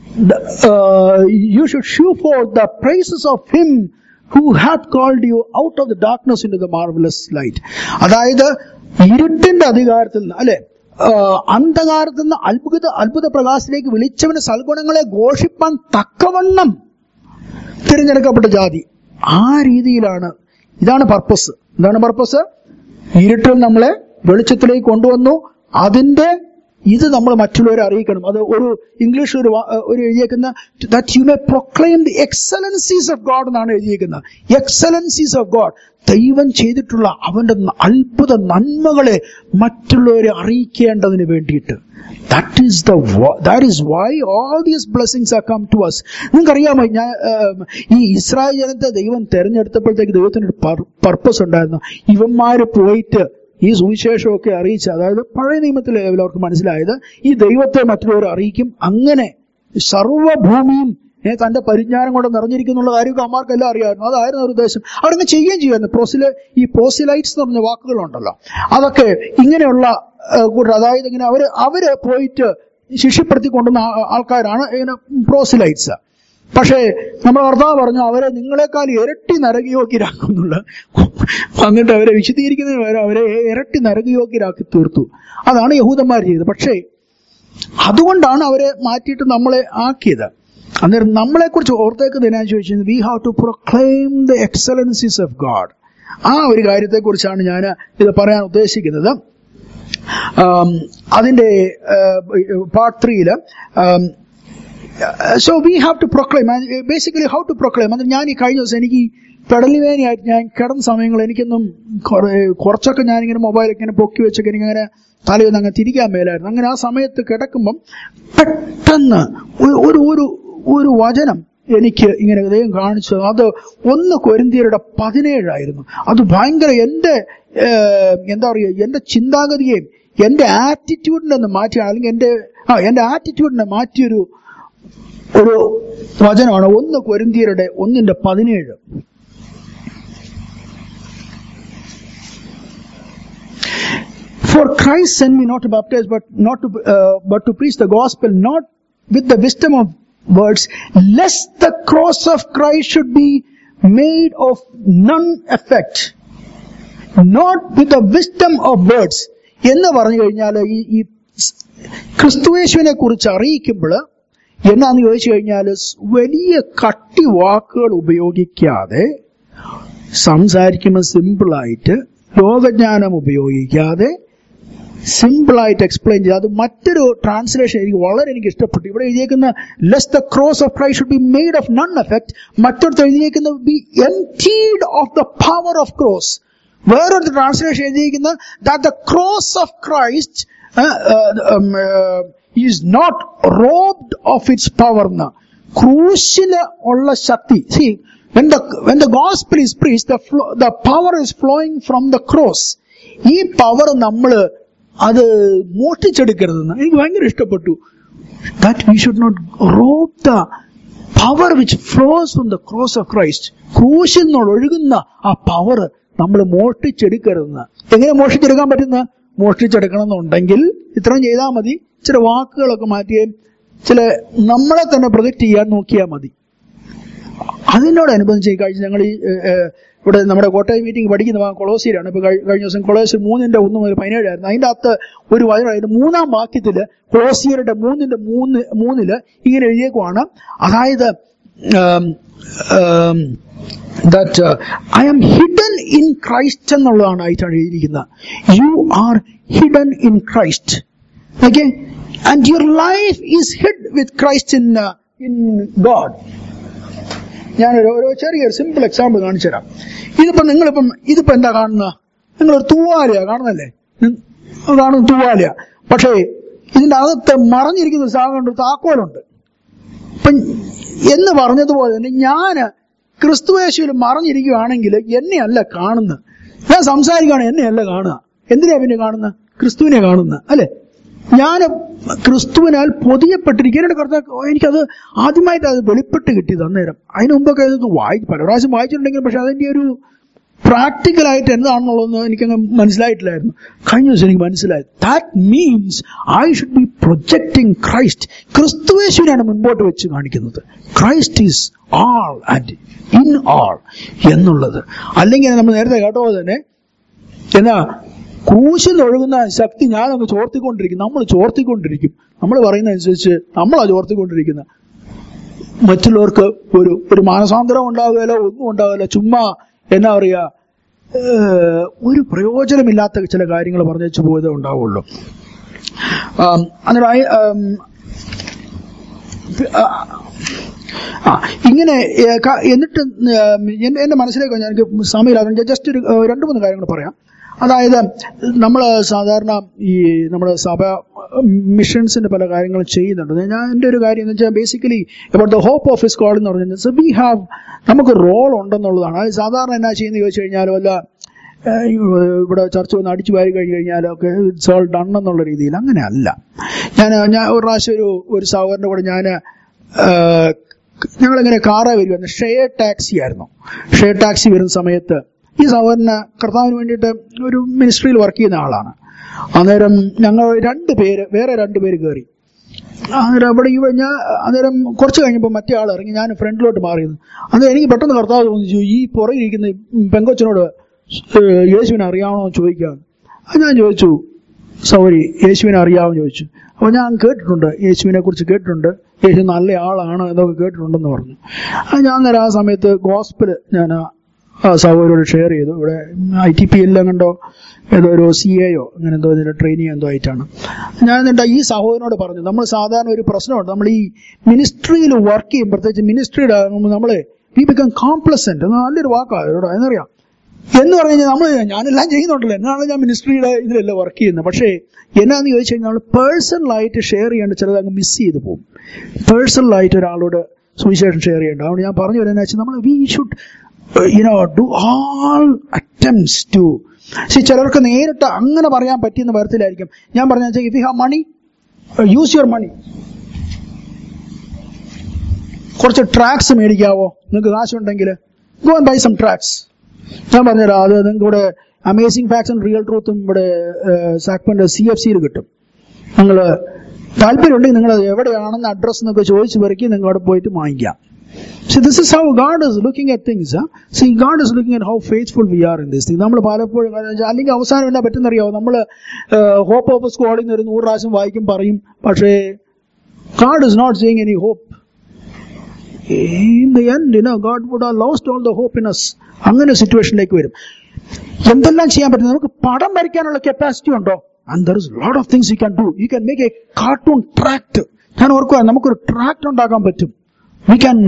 you should show for the praises of him who had called you out of the darkness in the marvellous light അതായത് ഇരുട്ടിന്റെ അധികാരത്തിൽ നിന്ന് അല്ലെ അന്ധകാരത്തിൽ നിന്ന് അത്ഭുത അത്ഭുത പ്രകാശത്തിലേക്ക് വിളിച്ചവന്റെ സൽഗുണങ്ങളെ ഘോഷിപ്പാൻ തക്കവണ്ണം തിരഞ്ഞെടുക്കപ്പെട്ട ജാതി ആ രീതിയിലാണ് ഇതാണ് പർപ്പസ് എന്താണ് പർപ്പസ് ഇരുട്ടിൽ നമ്മളെ വെളിച്ചത്തിലേക്ക് കൊണ്ടുവന്നു അതിന്റെ ഇത് നമ്മൾ മറ്റുള്ളവരെ അറിയിക്കണം അത് ഒരു ഇംഗ്ലീഷ് ഒരു വാ- ഒരു എഴുതിയേക്കുന്ന that you may proclaim the excellencies of God എന്നാണ് എഴുതിയേക്കുന്നത് എക്സലൻസീസ് ഓഫ് ഗോഡ് ദൈവം ചെയ്തിട്ടുള്ള അവന്റെ ന- അത്ഭുത നന്മകളെ മറ്റുള്ളവരെ അറിയിക്കേണ്ടതിന് വേണ്ടിയിട്ട് that is the that is why all these blessings are come to us നിങ്ങൾക്കറിയാമോ ഞാൻ ഏം, ഈ ഇസ്രായേൽ ജനത്തെ ദൈവം തെരഞ്ഞെടുത്തപ്പോഴത്തേക്ക് ദൈവത്തിന് ഒരു പർപ്പസ് ഉണ്ടായിരുന്നു ഇവന്മാര് പോയിട്ട് ഈ സുവിശേഷമൊക്കെ അറിയിച്ച അതായത് പഴയ നിയമത്തിൽ അവർക്ക് മനസ്സിലായത് ഈ ദൈവത്തെ മറ്റുള്ളവർ അറിയിക്കും അങ്ങനെ സർവ്വഭൂമിയും ഏ, തന്റെ പരിജ്ഞാനം കൊണ്ട് നിറഞ്ഞിരിക്കുന്നുള്ള കാര്യമൊക്കെ അമ്മാർക്കെല്ലാം അറിയാമായിരുന്നു അതായിരുന്നു ഒരു ഉദ്ദേശം അവരങ്ങ് ചെയ്യുകയും ചെയ്യുമായിരുന്നു പ്രോസിലെ ഈ പ്രോസിലൈറ്റ്സ് എന്ന് പറഞ്ഞ വാക്കുകളുണ്ടല്ലോ അതൊക്കെ ഇങ്ങനെയുള്ള ഏ, കൂട്ടർ അതായത് ഇങ്ങനെ അവര് അവര് പോയിട്ട് ശിഷ്യപ്പെടുത്തി കൊണ്ടുവന്ന ആ- ആൾക്കാരാണ് ഇങ്ങനെ പ്രോസിലൈറ്റ്സ് പക്ഷേ നമ്മുടെ കർത്താവ് പറഞ്ഞു അവരെ നിങ്ങളെക്കാൾ ഇരട്ടി നരകയോഗ്യരാക്കുന്നുള്ള എന്നിട്ട് അവരെ വിശദീകരിക്കുന്നതിന് പകരം അവരെ ഇരട്ടി നരകയോഗ്യരാക്കി തീർത്തു അതാണ് യഹൂദന്മാർ ചെയ്തത് പക്ഷേ അതുകൊണ്ടാണ് അവരെ മാറ്റിയിട്ട് നമ്മളെ ആക്കിയത് അന്നേരം നമ്മളെക്കുറിച്ച് ഓർത്തേക്കുന്നത് എന്നാന്ന് ചോദിച്ചത് we have to proclaim the excellencies of God ആ ഒരു കാര്യത്തെക്കുറിച്ചാണ് ഞാൻ ഇത് പറയാൻ ഉദ്ദേശിക്കുന്നത് ആം, അതിന്റെ പാർട്ട് ത്രീയില് so we have to proclaim basically how to proclaim അത് ഞാൻ ഈ കഴിഞ്ഞ ദിവസം എനിക്ക് ഈ പെടലിവേനയായിട്ട് ഞാൻ കിടന്ന സമയങ്ങൾ എനിക്കൊന്നും കുറെ- കുറച്ചൊക്കെ ഞാനിങ്ങനെ മൊബൈൽ ഇങ്ങനെ പൊക്കി വെച്ചൊക്കെ എനിക്കങ്ങനെ തലയൊന്നും അങ്ങനെ തിരിക്കാൻ മേലായിരുന്നു അങ്ങനെ ആ സമയത്ത് കിടക്കുമ്പം പെട്ടെന്ന് ഒരു- ഒരു ഒരു ഒരു വചനം എനിക്ക് ഇങ്ങനെ ദൈവം കാണിച്ചു അത് ഒന്ന് കൊരിന്തിയരുടെ പതിനേഴായിരുന്നു അത് ഭയങ്കര എൻ്റെ ഏഹ്, എന്താ പറയുക എൻ്റെ ചിന്താഗതിയെയും എൻ്റെ ആറ്റിറ്റ്യൂഡിനെ ഒന്ന് മാറ്റിയാണ് അല്ലെങ്കിൽ എൻ്റെ ആ എൻ്റെ ആറ്റിറ്റ്യൂഡിനെ മാറ്റിയൊരു ഒരു വചനമാണ് ഒന്ന് കൊരിന്തിയരുടെ ഒന്നിന്റെ പതിനേഴ് For Christ sent me not to baptize, but not to, uh, but to preach the gospel, not with the wisdom of words, lest the cross of Christ should be made of none effect. Not with the wisdom of words. എന്ന് പറഞ്ഞു കഴിഞ്ഞാൽ ഈ ഈ ക്രിസ്തുവേശുവിനെ കുറിച്ച് അറിയിക്കുമ്പോൾ എന്നാന്ന് ചോദിച്ചു കഴിഞ്ഞാൽ വലിയ കട്ടി വാക്കുകൾ ഉപയോഗിക്കാതെ സംസാരിക്കുമ്പോൾ സിമ്പിളായിട്ട് ലോകജ്ഞാനം ഉപയോഗിക്കാതെ സിമ്പിൾ ആയിട്ട് എക്സ്പ്ലെയിൻ ചെയ്ത് അത് മറ്റൊരു ട്രാൻസ്ലേഷൻ എനിക്ക് വളരെ എനിക്ക് ഇഷ്ടപ്പെട്ടു ഇവിടെ എഴുതിയേക്കുന്ന lest the cross of Christ should be made of none effect മറ്റൊരുത്ത് എഴുതിയേക്കുന്ന be emptied of the power of cross വേറൊരു ട്രാൻസ്ലേഷൻ എഴുതിയിരിക്കുന്നത് that the cross of Christ is not robbed of its power എന്ന് ക്രൂശില് ഉള്ള ശക്തി see when the when the gospel is preached the flow, the power is flowing from the cross ഈ power നമ്മൾ അത് മോഷ്ടിച്ചെടുക്കരുതെന്ന് എനിക്ക് ഭയങ്കര ഇഷ്ടപ്പെട്ടു that we should not rob the power which flows from the cross of Christ ക്രൂശിൽ നിന്നുള്ള ഒഴുകുന്ന ആ പവർ നമ്മൾ മോഷ്ടിച്ചെടുക്കരുതെന്ന് എങ്ങനെ മോഷ്ടിച്ചെടുക്കാൻ പറ്റുന്ന മോഷ്ടിച്ചെടുക്കണം എന്നുണ്ടെങ്കിൽ ഇത്രയും ചെയ്താൽ മതി ചില വാക്കുകളൊക്കെ മാറ്റുകയും ചില നമ്മളെ തന്നെ പ്രൊജക്ട് ചെയ്യാൻ നോക്കിയാൽ മതി അതിനോടനുബന്ധിച്ച് ഈ കഴിഞ്ഞ ഞങ്ങൾ ഈ ഏഹ്, ഏഹ്, ഇവിടെ നമ്മുടെ കോട്ടയം മീറ്റിംഗ് പഠിക്കുന്ന ഭാഗം കൊളോസിയിലാണ് ഇപ്പൊ കഴി- കഴിഞ്ഞ ദിവസം കൊളോസ് മൂന്നിന്റെ ഒന്ന് മുതൽ പതിനേഴായിരുന്നു അതിന്റെ അകത്ത് ഒരു വചനം അതിന്റെ മൂന്നാം വാക്യത്തില് കൊളോസിയരുടെ മൂന്നിന്റെ മൂന്ന് മൂന്നില് ഇങ്ങനെ എഴുതിയേക്കുവാണ് അതായത് that I am hidden in Christ എന്നുള്ളതാണ് ആയിട്ടാണ് എഴുതിയിരിക്കുന്നത് you are hidden in Christ okay and your life is hid with Christ in in God ഞാനൊരു ഒരു ചെറിയൊരു സിമ്പിൾ എക്സാമ്പിൾ കാണിച്ചു തരാം ഇതിപ്പോ നിങ്ങളിപ്പം ഇതിപ്പോ എന്താ കാണുന്ന നിങ്ങളൊരു തൂവാലയാ കാണുന്നല്ലേ നി- കാണുന്ന തൂവാലയാ പക്ഷേ ഇതിന്റെ അകത്ത് മറഞ്ഞിരിക്കുന്ന ഒരു സാധനമുണ്ട് ഒരു താക്കോലുണ്ട് ഇപ്പൊ എന്ന് പറഞ്ഞതുപോലെ തന്നെ ഞാന് ക്രിസ്തുവേശുവിൽ മറഞ്ഞിരിക്കുകയാണെങ്കിൽ എന്നെയല്ല കാണുന്നത് ഞാൻ സംസാരിക്കുകയാണ് എന്നെയല്ല കാണുക എന്തിനാ പിന്നെ കാണുന്ന ക്രിസ്തുവിനെ കാണുന്ന അല്ലെ ഞാൻ ക്രിസ്തുവിനാൽ പൊതിയപ്പെട്ടിരിക്കുന്ന കർത്താവ് എനിക്കത് ആദ്യമായിട്ട് അത് വെളിപ്പെട്ട് കിട്ടിയത് അന്നേരം അതിനു മുമ്പൊക്കെ ഇത് വായി പല പ്രാവശ്യം വായിച്ചിട്ടുണ്ടെങ്കിൽ പക്ഷെ അതിന്റെ ഒരു പ്രാക്ടിക്കലായിട്ട് എന്താണെന്നുള്ളതൊന്നും എനിക്കങ്ങ് മനസ്സിലായിട്ടില്ലായിരുന്നു കഴിഞ്ഞ ദിവസം എനിക്ക് മനസ്സിലായി that means I should be projecting Christ ക്രിസ്തുവേശുവിനാണ് മുൻപോട്ട് വെച്ച് കാണിക്കുന്നത് Christ is all and in all എന്നുള്ളത് അല്ലെങ്കിൽ നമ്മൾ നേരത്തെ കേട്ടോ തന്നെ എന്നാ ക്രൂശിൽ ഒഴുകുന്ന ശക്തി ഞാനങ്ങ് ചോർത്തിക്കൊണ്ടിരിക്കും നമ്മൾ ചോർത്തിക്കൊണ്ടിരിക്കും നമ്മൾ പറയുന്ന അനുസരിച്ച് നമ്മളാ ചോർത്തിക്കൊണ്ടിരിക്കുന്ന മറ്റുള്ളവർക്ക് ഒരു ഒരു മാനസാന്തരം ഉണ്ടാകുകയില്ല ഒന്നും ഉണ്ടാകില്ല ചുമ്മാ എന്നാ പറയാ ഏഹ്, ഒരു പ്രയോജനമില്ലാത്ത ചില കാര്യങ്ങൾ പറഞ്ഞു വെച്ച് പോയതേ ഉണ്ടാവുള്ളൂ ആം, അന്നേരം I, ആം, ആ, ആ ഇങ്ങനെ ഏ, ക- എന്നിട്ട് ഉം, എന്റെ എന്റെ മനസ്സിലേക്ക് വന്ന എനിക്ക് സമയമില്ലാതെ ജസ്റ്റ് ഒരു ഏ, രണ്ട് മൂന്ന് കാര്യങ്ങൾ പറയാം അതായത് നമ്മൾ സാധാരണ ഈ നമ്മുടെ സഭ മിഷൻസിന്റെ പല കാര്യങ്ങളും ചെയ്യുന്നുണ്ട് ഞാൻ എൻ്റെ ഒരു കാര്യം എന്ന് വെച്ചാൽ ബേസിക്കലി ഇപ്പോൾ the hope of his call എന്ന് പറഞ്ഞാൽ സോ വി ഹാവ് നമുക്ക് റോൾ ഉണ്ടെന്നുള്ളതാണ് അത് സാധാരണ എന്നാ ചെയ്യുന്നത് ചോദിച്ചു കഴിഞ്ഞാൽ വല്ല ഏഹ് ഇവിടെ ചർച്ച വന്ന് അടിച്ചു വാരി കഴിഞ്ഞ് കഴിഞ്ഞാലൊക്കെ ഇറ്റ്സ് ഓൾ ഡൺ എന്നുള്ള രീതിയിൽ അങ്ങനെ അല്ല ഞാൻ ഞാൻ ഒരു പ്രാവശ്യം ഒരു ഒരു സഹോദരൻ്റെ കൂടെ ഞാൻ ഞങ്ങളിങ്ങനെ കാറേ വരുമായിരുന്നു ഷെയർ ടാക്സി ആയിരുന്നു ഷെയർ ടാക്സി വരുന്ന സമയത്ത് ഈ സഹോദരന് കർത്താവിന് വേണ്ടിയിട്ട് ഒരു മിനിസ്ട്രിയിൽ വർക്ക് ചെയ്യുന്ന ആളാണ് അന്നേരം ഞങ്ങൾ രണ്ട് പേര് വേറെ രണ്ട് പേര് കയറി അന്നേരം അവിടെ ഇവിടെ ഞാൻ അന്നേരം കുറച്ച് കഴിഞ്ഞപ്പോൾ മറ്റേ ആൾ ഇറങ്ങി ഞാൻ ഫ്രണ്ടിലോട്ട് മാറിയിരുന്നു അന്നേരം എനിക്ക് പെട്ടെന്ന് കർത്താവ് തോന്നിച്ചു ഈ പുറകിരിക്കുന്ന ഈ പെങ്കൊച്ചിനോട് ഏഹ് യേശുവിനെ അറിയാമോ എന്ന് ചോദിക്കാമെന്ന് അത് ഞാൻ ചോദിച്ചു സൗരി യേശുവിനെ അറിയാമോ എന്ന് ചോദിച്ചു അപ്പോൾ ഞാൻ കേട്ടിട്ടുണ്ട് യേശുവിനെ കുറിച്ച് കേട്ടിട്ടുണ്ട് യേശു നല്ല ആളാണ് എന്നൊക്കെ കേട്ടിട്ടുണ്ടെന്ന് പറഞ്ഞു അത് ഞാൻ നേരം ആ സമയത്ത് ഗോസ്പിൽ ഞാൻ ആ സഹോദരോട് ഷെയർ ചെയ്തു ഇവിടെ ഐ ടി പി എല്ലാം കണ്ടോ ഏതോ ഒരു സി എയോ അങ്ങനെ എന്തോ ഇതിന്റെ ട്രെയിനിങ് എന്തോ ആയിട്ടാണ് ഞാൻ എന്നിട്ട് ഈ സഹോദരനോട് പറഞ്ഞു നമ്മൾ സാധാരണ ഒരു പ്രശ്നമുണ്ട് നമ്മൾ ഈ മിനിസ്ട്രിയിൽ വർക്ക് ചെയ്യും പ്രത്യേകിച്ച് മിനിസ്ട്രിയുടെ നമ്മൾ വി ബിക്കം കോംപ്ലസെന്റ് നല്ലൊരു വാക്കാണ് ഇവിടെ എന്നറിയാം എന്ന് പറഞ്ഞു കഴിഞ്ഞാൽ നമ്മൾ ഞാനെല്ലാം ചെയ്യുന്നുണ്ടല്ലോ എന്നാണ് ഞാൻ മിനിസ്ട്രിയുടെ ഇതിലല്ല വർക്ക് ചെയ്യുന്നത് പക്ഷേ എന്നാന്ന് ചോദിച്ചു കഴിഞ്ഞാൽ നമ്മൾ പേഴ്സണലായിട്ട് ഷെയർ ചെയ്യേണ്ട ചിലത് അങ്ങ് മിസ് ചെയ്ത് പോകും പേഴ്സണലായിട്ട് ഒരാളോട് സുവിശേഷം ഷെയർ ചെയ്യേണ്ട അതുകൊണ്ട് ഞാൻ പറഞ്ഞു വരുന്നത് വെച്ചാൽ നമ്മൾ we should you know do all attempts to see ചിലർക്ക് നേരിട്ട് അങ്ങനെ പറയാൻ പറ്റിയെന്ന് വരത്തിലായിരിക്കും ഞാൻ പറഞ്ഞ വെച്ചാൽ if you have money use your money കുറച്ച് ട്രാക്സ് മേടിക്കാവോ നിങ്ങൾക്ക് കാശുണ്ടെങ്കിൽ go and buy some tracts ഞാൻ പറഞ്ഞുതരാം അത് നിങ്ങൾക്ക് ഇവിടെ അമേസിംഗ് ഫാക്ട്സ് ആൻഡ് റിയൽ ട്രൂത്തും ഇവിടെ സാക്പന്റെ സി എഫ് സിയിൽ കിട്ടും നിങ്ങൾ താല്പര്യമുണ്ടെങ്കിൽ നിങ്ങൾ എവിടെയാണെന്ന് അഡ്രസ്സ് എന്നൊക്കെ ചോദിച്ചു പെറുക്കി നിങ്ങൾ അവിടെ പോയിട്ട് വാങ്ങിക്കാം See, this is how God is looking at things. Huh? See, God is looking at how faithful we are in this thing. നമ്മൾ പലപ്പോഴും അല്ലെങ്കിൽ അവസാനം എന്നാ പറ്റുന്നറിയാവോ നമ്മൾ ഹോപ്പ് ഓഫ് സ്കോളിൽ ഒരു നൂറ് പ്രാവശ്യം വായിക്കും പറയും പക്ഷേ God is not seeing any hope. In the end, you know, God would have lost all the hope in us. അങ്ങനെ സിറ്റുവേഷനിലേക്ക് വരും എന്തെല്ലാം ചെയ്യാൻ പറ്റും നമുക്ക് പടം വരയ്ക്കാനുള്ള കപ്പാസിറ്റി ഉണ്ടോ and there is lot of things you can do you can make a cartoon tract ഞാൻ ഓർക്കുക നമുക്കൊരു ട്രാക്ട് ഉണ്ടാക്കാൻ പറ്റും വി ക്യാൻ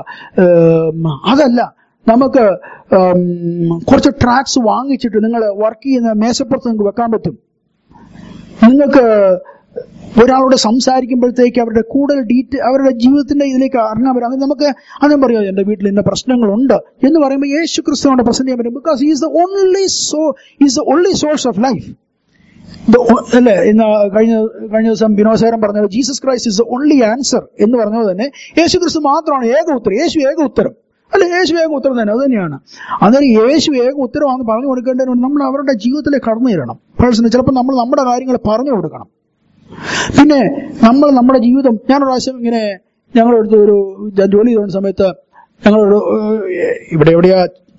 അതല്ല നമുക്ക് ഉം, കുറച്ച് ട്രാക്സ് വാങ്ങിച്ചിട്ട് നിങ്ങൾ വർക്ക് ചെയ്യുന്ന മേശപ്പുറത്ത് നിങ്ങൾക്ക് വെക്കാൻ പറ്റും നിങ്ങൾക്ക് ഒരാളോട് സംസാരിക്കുമ്പോഴത്തേക്ക് അവരുടെ കൂടുതൽ ഡീറ്റെയിൽ അവരുടെ ജീവിതത്തിന്റെ ഇതിലേക്ക് അറിഞ്ഞാൽ വരാം അത് നമുക്ക് അതും പറയാം എന്റെ വീട്ടിൽ ഇന്ന പ്രശ്നങ്ങളുണ്ട് എന്ന് പറയുമ്പോൾ യേശു ക്രിസ്തുവിനോട് പ്രസന്റ് ചെയ്യാൻ പറ്റും because is the only so is the only source of life അല്ലേ ഇന്ന് കഴിഞ്ഞ കഴിഞ്ഞ ദിവസം ബിനോസേരം പറഞ്ഞത് Jesus Christ is the only answer എന്ന് പറഞ്ഞത് തന്നെ യേശു ക്രിസ്തു മാത്രമാണ് ഏക ഉത്തരം യേശു ഏക ഉത്തരം അല്ലെ യേശു ഏക ഉത്തരം തന്നെ അത് തന്നെയാണ് അന്നേരം യേശു ഏക ഉത്തരമാണെന്ന് പറഞ്ഞു കൊടുക്കേണ്ടതിന് നമ്മൾ അവരുടെ ജീവിതത്തിലേക്ക് കടന്നു തരണം പേഴ്സണ് ചിലപ്പോൾ നമ്മൾ നമ്മുടെ കാര്യങ്ങൾ പറഞ്ഞു കൊടുക്കണം പിന്നെ നമ്മൾ നമ്മുടെ ജീവിതം ഞാനൊരു പ്രാവശ്യം ഇങ്ങനെ ഞങ്ങളടുത്ത് ഒരു ഞാൻ ജോലി ചെയ്യുന്ന സമയത്ത് ഞങ്ങളൊരു ഏഹ്, ഇവിടെ എവിടെയാ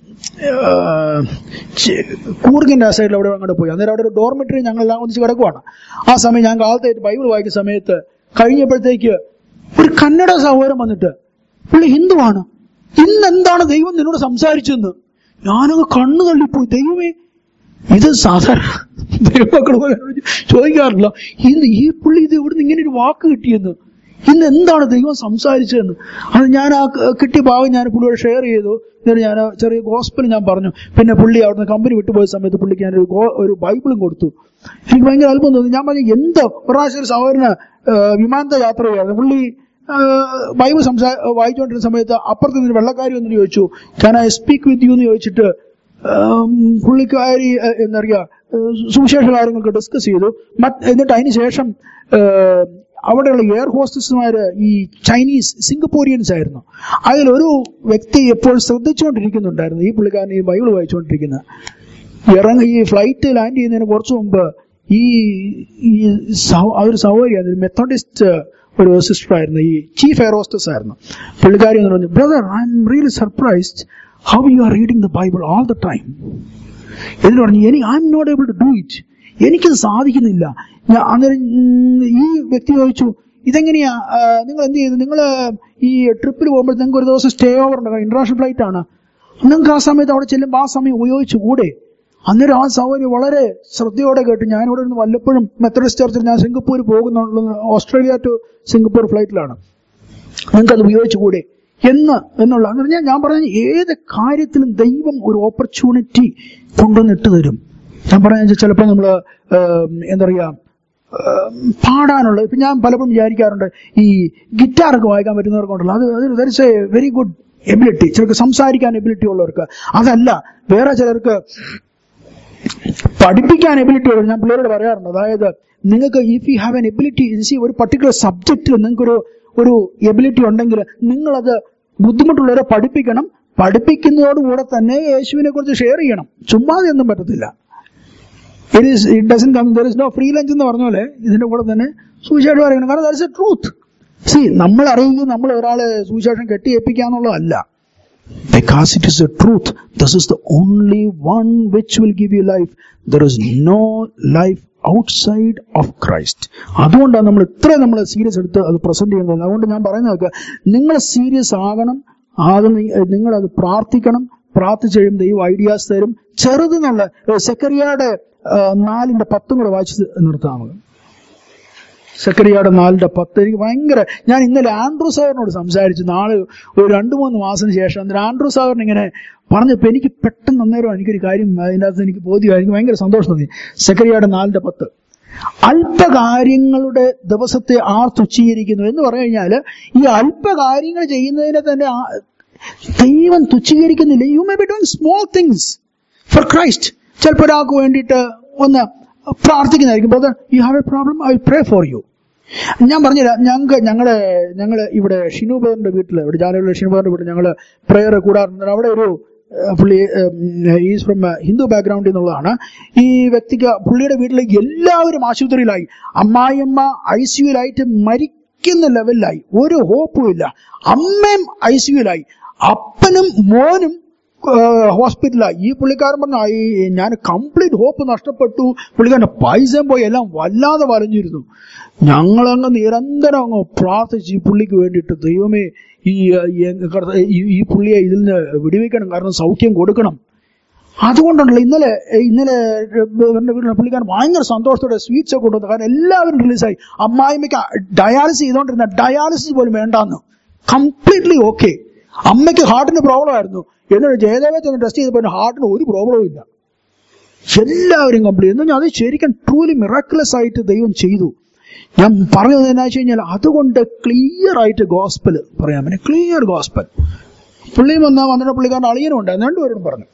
ഏഹ്, ചെ- കൂർഗിന്റെ ആ സൈഡിൽ അവിടെ അങ്ങോട്ട് പോയി അന്നേരം അവിടെ ഒരു ഡോർമെറ്ററി ഞങ്ങളെല്ലാം ഒന്നിച്ച് കിടക്കുവാണ് ആ സമയം ഞാൻ കാലത്ത് ബൈബിൾ വായിക്കുന്ന സമയത്ത് കഴിഞ്ഞപ്പോഴത്തേക്ക് ഒരു കന്നഡ സഹോദരൻ വന്നിട്ട് പുള്ളി ഹിന്ദുവാണ് ഇന്ന് എന്താണ് ദൈവം നിന്നോട് സംസാരിച്ചെന്ന് ഞാനങ്ങ് കണ്ണു തള്ളിപ്പോയി ദൈവമേ ഇത് സാധാരണ ദൈവമക്കൾ ചോദിക്കാറില്ല ഇന്ന് ഈ പുള്ളി ഇത് ഇവിടുന്ന് ഇങ്ങനെ ഒരു വാക്ക് കിട്ടിയെന്ന് ഇന്ന് എന്താണ് ദൈവം സംസാരിച്ചതെന്ന് അത് ഞാൻ ആ ക- കിട്ടിയ ഭാഗം ഞാൻ പുള്ളിയോട് ഷെയർ ചെയ്തു എന്നിട്ട് ഞാൻ ആ ചെറിയ ഗോസ്പൽ ഞാൻ പറഞ്ഞു പിന്നെ പുള്ളി അവിടുന്ന് കമ്പനി വിട്ടുപോയ സമയത്ത് പുള്ളിക്ക് ഞാൻ ഒരു ഗോ- ഒരു ബൈബിളും കൊടുത്തു എനിക്ക് ഭയങ്കര അത്ഭുതം തോന്നി ഞാൻ പറഞ്ഞു എന്ത് ഒരു പ്രാവശ്യം ഒരു സഹോദരന് ആ, വിമാനത്തെ യാത്ര ചെയ്യാറ് പുള്ളി ആ, ബൈബിൾ സംസാ വായിച്ചുകൊണ്ടിരുന്ന സമയത്ത് അപ്പുറത്ത് നിന്ന് വെള്ളക്കാരി ഒന്ന് ചോദിച്ചു ഞാൻ ഐ സ്പീക്ക് വിത്ത് യു എന്ന് ചോദിച്ചിട്ട് ഉം, പുള്ളിക്കാരി ഏഹ്, എന്താ പറയുക ഏഹ്, സുവിശേഷ കാര്യങ്ങളൊക്കെ ഡിസ്കസ് ചെയ്തു മറ്റ് എന്നിട്ട് അതിന് ശേഷം ഏഹ്, അവിടെയുള്ള എയർ ഹോസ്റ്റസുമാര് ഈ ചൈനീസ് സിംഗപ്പൂരിയൻസ് ആയിരുന്നു അതിലൊരു വ്യക്തി എപ്പോൾ ശ്രദ്ധിച്ചുകൊണ്ടിരിക്കുന്നുണ്ടായിരുന്നു ഈ പുള്ളിക്കാരൻ ഈ ബൈബിൾ വായിച്ചുകൊണ്ടിരിക്കുന്നത് ഇറങ്ങി ഈ ഫ്ലൈറ്റ് ലാൻഡ് ചെയ്യുന്നതിന് കുറച്ച് മുമ്പ് ഈ ഈ സഹ- ആ ഒരു സഹോദരിയാണ് മെത്തോഡിസ്റ്റ് ഒരു സിസ്റ്റർ ആയിരുന്നു ഈ ചീഫ് എയർ ഹോസ്റ്റസ് ആയിരുന്നു പുള്ളിക്കാരി എന്ന് പറഞ്ഞു brother I am really surprised how you are reading the Bible all the time എന്നിട്ട് പറഞ്ഞു എനിക്ക് I am not able to do it എനിക്കത് സാധിക്കുന്നില്ല ഞാൻ അന്നേരം ഉം, ഈ വ്യക്തി ചോദിച്ചു ഇതെങ്ങനെയാ ആ, നിങ്ങൾ എന്ത് ചെയ്തു നിങ്ങൾ ഈ ട്രിപ്പിൽ പോകുമ്പോൾ നിങ്ങൾക്ക് ഒരു ദിവസം സ്റ്റേ ഓവർ ഉണ്ട് ഇന്റർനാഷണൽ ഫ്ലൈറ്റ് ആണ് നിങ്ങൾക്ക് ആ സമയത്ത് അവിടെ ചെല്ലുമ്പോൾ ആ സമയം ഉപയോഗിച്ചു കൂടെ അന്നേരം ആ സൗകര്യം വളരെ ശ്രദ്ധയോടെ കേട്ട് ഞാനിവിടെ നിന്ന് വല്ലപ്പോഴും മെത്തഡിസ്റ്റ് ചർച്ചിൽ ഞാൻ സിംഗപ്പൂർ പോകുന്നുള്ളത് ഓസ്ട്രേലിയ ടു സിംഗപ്പൂർ ഫ്ലൈറ്റിലാണ് നിങ്ങൾക്ക് അത് ഉപയോഗിച്ചുകൂടെ എന്ന് എന്നുള്ള എന്ന് പറഞ്ഞാൽ ഞാൻ പറഞ്ഞ ഏത് കാര്യത്തിലും ദൈവം ഒരു ഓപ്പർച്യൂണിറ്റി കൊണ്ടുവന്നിട്ട് തരും ഞാൻ പറഞ്ഞ ചിലപ്പോൾ നമ്മൾ എന്താ പറയുക പാടാനുള്ള ഇപ്പം ഞാൻ പലപ്പോഴും വിചാരിക്കാറുണ്ട് ഈ ഗിറ്റാറൊക്കെ വായിക്കാൻ പറ്റുന്നവർക്കുണ്ടല്ലോ അത് അത് ദർസ് എ വെരി ഗുഡ് എബിലിറ്റി ചിലർക്ക് സംസാരിക്കാൻ എബിലിറ്റി ഉള്ളവർക്ക് അതല്ല വേറെ ചിലർക്ക് പഠിപ്പിക്കാൻ എബിലിറ്റി ഉള്ളത് ഞാൻ പിള്ളേരോട് പറയാറുണ്ട് അതായത് നിങ്ങൾക്ക് if you have an ability see ഒരു പർട്ടിക്കുലർ സബ്ജക്റ്റിൽ നിങ്ങൾക്കൊരു ഒരു എബിലിറ്റി ഉണ്ടെങ്കിൽ നിങ്ങളത് ബുദ്ധിമുട്ടുള്ളവരെ പഠിപ്പിക്കണം പഠിപ്പിക്കുന്നതോടുകൂടെ തന്നെ യേശുവിനെ കുറിച്ച് ഷെയർ ചെയ്യണം ചുമ്മാതെ ഒന്നും പറ്റത്തില്ല it is it doesn't come there is no free lunch എന്ന് പറഞ്ഞ പോലെ ഇതിന്റെ കൂടെ തന്നെ സുവിശേഷം അറിയണം കാരണം there is a truth see നമ്മൾ അറിയുന്നത് നമ്മൾ ഒരാളെ സുവിശേഷം കെട്ടിയേൽപ്പിക്കുക എന്നുള്ളതല്ല because it is the truth. This is the only one which will give you life. There is no life outside of Christ അതുകൊണ്ടാണ് നമ്മൾ ഇത്ര നമ്മൾ സീരിയസ് എടുത്ത് അത് പ്രസന്റ് ചെയ്യുന്നത് അതുകൊണ്ട് ഞാൻ പറയുന്നത് നിങ്ങൾ സീരിയസ് ആകണം ആദ്യം നിങ്ങൾ അത് പ്രാർത്ഥിക്കണം പ്രാർത്ഥിച്ചു കഴിയുമ്പോൾ ദൈവം ഐഡിയാസ് തരും ചെറുതെന്നുള്ള സെക്രട്ടറിയുടെ നാലിന്റെ പത്തും കൂടെ വായിച്ച് നിർത്താം നമുക്ക് സെക്രട്ടറിയുടെ നാലിന്റെ പത്ത് എനിക്ക് ഭയങ്കര ഞാൻ ഇന്നലെ ആൻഡ്രൂ സാറിനോട് സംസാരിച്ചു നാളെ ഒരു രണ്ട് മൂന്ന് മാസത്തിന് ശേഷം അന്നേരം ആൻഡ്രൂ സാറിന് ഇങ്ങനെ പറഞ്ഞപ്പോൾ എനിക്ക് പെട്ടെന്ന് അന്നേരം എനിക്കൊരു കാര്യം അതിൻ്റെ അകത്ത് എനിക്ക് ബോധ്യമായി എനിക്ക് ഭയങ്കര സന്തോഷം തോന്നി സെക്രട്ടറിയുടെ നാലിന്റെ പത്ത് അല്പകാര്യങ്ങളുടെ ദിവസത്തെ ആർ തുച്ഛീകരിക്കുന്നു എന്ന് പറഞ്ഞു കഴിഞ്ഞാൽ ഈ അല്പകാര്യങ്ങൾ ചെയ്യുന്നതിനെ തന്നെ ആ- ദൈവം തുച്ഛീകരിക്കുന്നില്ല you may be doing small things for Christ ചിലപ്പോൾ ഒരാൾക്ക് വേണ്ടിയിട്ട് ഒന്ന് പ്രാർത്ഥിക്കുന്നതായിരിക്കും brother you have a problem I pray for you ഞാൻ പറഞ്ഞില്ല ഞങ്ങൾക്ക് ഞങ്ങള് ഞങ്ങള് ഇവിടെ ഷിനു ബദറിന്റെ വീട്ടിൽ ഇവിടെ ജാലയുള്ള ഷിനു ബദറിന്റെ വീട്ടിൽ ഞങ്ങള് പ്രേയർ കൂടാറുണ്ട് അവിടെ ഒരു ഏഹ്, പുള്ളി ഈസ് ഫ്രം ഹിന്ദു ബാക്ക്ഗ്രൗണ്ടിൽ നിന്നുള്ളതാണ് ഈ വ്യക്തിക്ക് പുള്ളിയുടെ വീട്ടിൽ എല്ലാവരും ആശുപത്രിയിലായി അമ്മായിയമ്മ ഐ സിയുലായിട്ട് മരിക്കുന്ന ലെവലിലായി ഒരു ഹോപ്പും ഇല്ല അമ്മയും ഐ സിയുലായി അപ്പനും മോനും ഹോസ്പിറ്റലായി ഈ പുള്ളിക്കാരൻ പറഞ്ഞു "ആ, ഈ ഞാൻ കംപ്ലീറ്റ് ഹോപ്പ് നഷ്ടപ്പെട്ടു പുള്ളിക്കാരൻ്റെ പൈസയും പോയി എല്ലാം വല്ലാതെ വലഞ്ഞിരുന്നു ഞങ്ങളങ്ങ് നിരന്തരം അങ്ങ് പ്രാർത്ഥിച്ച് ഈ പുള്ളിക്ക് വേണ്ടിയിട്ട് ദൈവമേ ഈ ഈ- ഈ- ഈ പുള്ളിയെ ഇതിൽ നിന്ന് വിടുവിക്കണം കാരണം സൗഖ്യം കൊടുക്കണം അതുകൊണ്ടുണ്ടല്ലോ ഇന്നലെ ഇന്നലെ ഇവരുടെ വീട്ടിലെ പുള്ളിക്കാരൻ ഭയങ്കര സന്തോഷത്തോടെ സ്വീറ്റ്സ് ഒക്കെ കൊണ്ടുവന്നു കാരണം എല്ലാവരും റിലീസായി അമ്മായിമ്മയ്ക്ക് ഡയാലിസിസ് ചെയ്തുകൊണ്ടിരുന്ന ഡയാലിസിസ് പോലും വേണ്ടാന്ന് കംപ്ലീറ്റ്ലി ഓക്കെ അമ്മയ്ക്ക് ഹാർട്ടിന് പ്രോബ്ലം ആയിരുന്നു എന്നിട്ട് ജയദേവെ ചെന്ന് ടെസ്റ്റ് ചെയ്തപ്പോൾ ഹാർട്ടിന് ഒരു പ്രോബ്ലവും ഇല്ല എല്ലാവരും കംപ്ലീറ്റ് എന്ന് പറഞ്ഞാൽ അത് ശരിക്കും ട്രൂലി മിറാക്കുലസ് ആയിട്ട് ദൈവം ചെയ്തു ഞാൻ പറഞ്ഞത് എന്നാ വെച്ച് കഴിഞ്ഞാൽ അതുകൊണ്ട് ക്ലിയർ ആയിട്ട് ഗോസ്പൽ പറയാൻ പറ്റും ക്ലിയർ ഗോസ്പൽ പുള്ളിയും വന്ന വന്നിട്ട് പുള്ളിക്കാരൻ അളിയനും ഉണ്ടായിരുന്നു രണ്ടുപേരും പറഞ്ഞു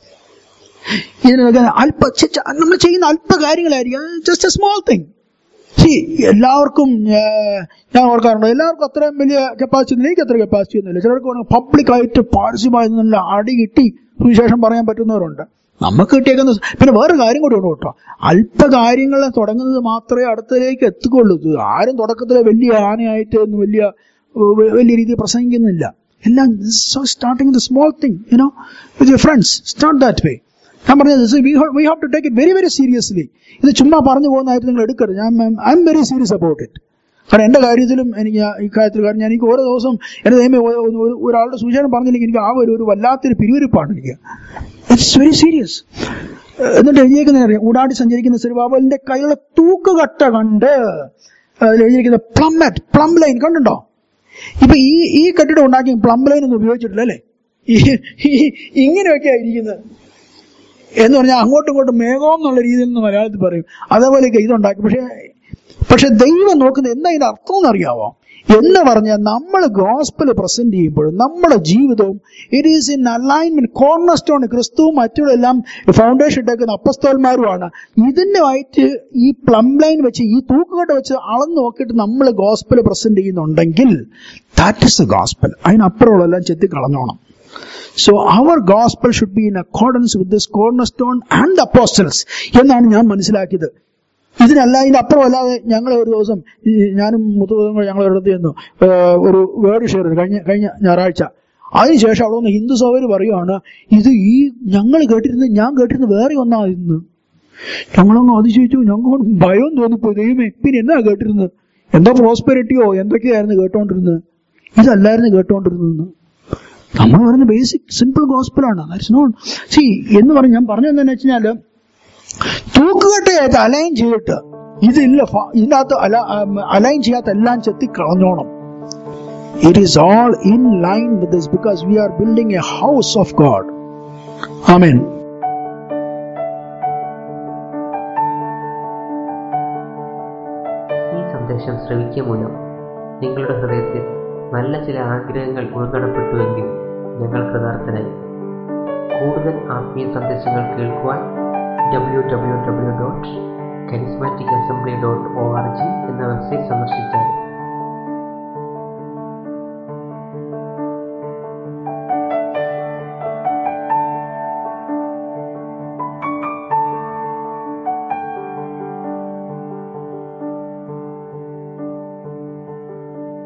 ഇതിനൊക്കെ അല്പ നമ്മൾ ചെയ്യുന്ന അല്പ കാര്യങ്ങളായിരിക്കും just a small thing see എല്ലാവർക്കും ഏഹ്, ഞാൻ ഓർക്കാറുണ്ട് എല്ലാവർക്കും അത്രയും വലിയ കപ്പാസിറ്റി ഒന്നും എനിക്ക് അത്ര കപ്പാസിറ്റി ഒന്നുമില്ല ചിലർക്ക് പബ്ലിക്കായിട്ട് പാരസ്യമായി നല്ല അടി കിട്ടി സുവിശേഷം പറയാൻ പറ്റുന്നവരുണ്ട് നമുക്ക് കിട്ടിയേക്കുന്ന സ- പിന്നെ വേറെ കാര്യം കൂടി ഉണ്ട് കേട്ടോ അല്പ കാര്യങ്ങൾ തുടങ്ങുന്നത് മാത്രമേ അടുത്തതിലേക്ക് എത്തുകയുള്ളൂ ഇത് ആരും തുടക്കത്തിലെ വലിയ ആനയായിട്ട് ഒന്നും വലിയ ഏഹ്, വ- വലിയ രീതിയിൽ പ്രസംഗിക്കുന്നില്ല എല്ലാം starting the small thing you know with your friends start that way ഞാൻ പറഞ്ഞത് we have to take it very very seriously ഇത് ചുമ്മാ പറഞ്ഞു പോകുന്നതായിട്ട് നിങ്ങൾ എടുക്കരുത് ഞാൻ I am very serious about it കാരണം എന്റെ കാര്യത്തിലും എനിക്ക് ഈ കാര്യത്തിൽ കാരണം ഞാൻ എനിക്ക് ഓരോ ദിവസം എന്റെ ദൈവമേ ഒ- ഒ- ഒരു- ഒരാളുടെ സൂചന പറഞ്ഞില്ലെങ്കിൽ എനിക്ക് ആ ഒരു ഒരു വല്ലാത്തൊരു പിരിവിരിപ്പാണ് എനിക്ക് ഇറ്റ്സ് വെരി സീരിയസ് എന്നിട്ട് എഴുതിയേക്കുന്ന അറിയാം ഊടാടി സഞ്ചരിക്കുന്ന സിറുബാബലിന്റെ കയ്യിലുള്ള തൂക്കുകട്ട കണ്ട് അതിൽ എഴുതിയിരിക്കുന്ന പ്ലംമെറ്റ് പ്ലം ലൈൻ കണ്ടുണ്ടോ ഇപ്പൊ ഈ ഈ കെട്ടിടം ഉണ്ടാക്കി പ്ലം ലൈൻ ഒന്നും ഉപയോഗിച്ചിട്ടില്ല അല്ലേ ഈ- ഈ- ഇങ്ങനെയൊക്കെ ഇരിക്കുന്നത് എന്ന് പറഞ്ഞാൽ അങ്ങോട്ടും ഇങ്ങോട്ടും മേഘം എന്നുള്ള രീതിയിൽ നിന്ന് മലയാളത്തിൽ പറയും അതേപോലെയൊക്കെ ഇതുണ്ടാക്കി പക്ഷേ പക്ഷെ ദൈവം നോക്കുന്നത് എന്താ ഇതിന്റെ അർത്ഥം എന്നറിയാവോ എന്ന് പറഞ്ഞാൽ നമ്മൾ ഗോസ്പൽ പ്രസന്റ് ചെയ്യുമ്പോഴും നമ്മുടെ ജീവിതവും it is in alignment corner stone ക്രിസ്തുവും മറ്റുള്ള എല്ലാം ഫൗണ്ടേഷൻ ഇട്ടേക്കുന്ന അപ്പസ്തോന്മാരുമാണ് ഇതിനുമായിട്ട് ഈ പ്ലം ലൈൻ വെച്ച് ഈ തൂക്കുകെട്ട് വെച്ച് അളന്ന് നോക്കിയിട്ട് നമ്മൾ ഗോസ്പൽ പ്രസന്റ് ചെയ്യുന്നുണ്ടെങ്കിൽ ദാറ്റ് ഇസ് എ ഗോസ്പൽ അതിനപ്പുറമുള്ളതെല്ലാം ചെത്തി കളഞ്ഞോണം so our gospel should be in accordance with this corner stone and apostles എന്നാണ് ഞാൻ മനസ്സിലാക്കിയത് ഇതിനല്ല ഇതിന്റെ അപ്പുറം അല്ലാതെ ഞങ്ങൾ ഒരു ദിവസം ഈ ഞാനും മുത്തുപദങ്ങൾ ഞങ്ങൾ ഒരിടത്ത് ചെന്നു ഏഹ് ഒരു വേർഡ് ഷെയർ ചെയ്തു കഴിഞ്ഞ കഴിഞ്ഞ ഞായറാഴ്ച അതിനുശേഷം അവിടെ നിന്ന് ഹിന്ദു സൗകര്യം പറയുവാണ് ഇത് ഈ ഞങ്ങൾ കേട്ടിരുന്നത് ഞാൻ കേട്ടിരുന്നത് വേറെ ഒന്നാ ഇന്ന് ഞങ്ങളങ്ങ് അതിശയിച്ചു ഞങ്ങൾ ഭയം തോന്നിപ്പോയി ദൈവമേ പിന്നെ എന്നാ കേട്ടിരുന്നത് എന്തോ പ്രോസ്പെരിറ്റിയോ എന്തൊക്കെയായിരുന്നു കേട്ടോണ്ടിരുന്നത് ഇതല്ലായിരുന്നു കേട്ടോണ്ടിരുന്നത് നമ്മൾ പറയുന്ന ബേസിക് സിമ്പിൾ ഗോസ്പലാണ് ദാറ്റ്സ് നോട്ട് സി എന്ന് പറഞ്ഞ് ഞാൻ പറഞ്ഞതെന്ന് വെച്ചാല് തൂക്കുകെട്ടയായിട്ട് അലൈൻ ചെയ്തിട്ട് ഇതില്ല ഫ- ഇതിനകത്ത് അല അലൈൻ ചെയ്യാത്ത എല്ലാം ചെത്തി കളഞ്ഞോണം it is all in line with this because we are building a house of God ആമേൻ ഈ സന്ദേശം ശ്രവിക്കുക മൂലം നിങ്ങളുടെ ഹൃദയത്തിൽ നല്ല ചില ആഗ്രഹങ്ങൾ ഉൾക്കടപ്പെട്ടുവെങ്കിൽ ഞങ്ങൾ കൃതാർത്ഥരായി കൂടുതൽ ആത്മീയ സന്ദേശങ്ങൾ കേൾക്കുവാൻ W W W dot charismatic assembly dot O R G എന്ന വെബ്സൈറ്റ് സന്ദർശിച്ചാൽ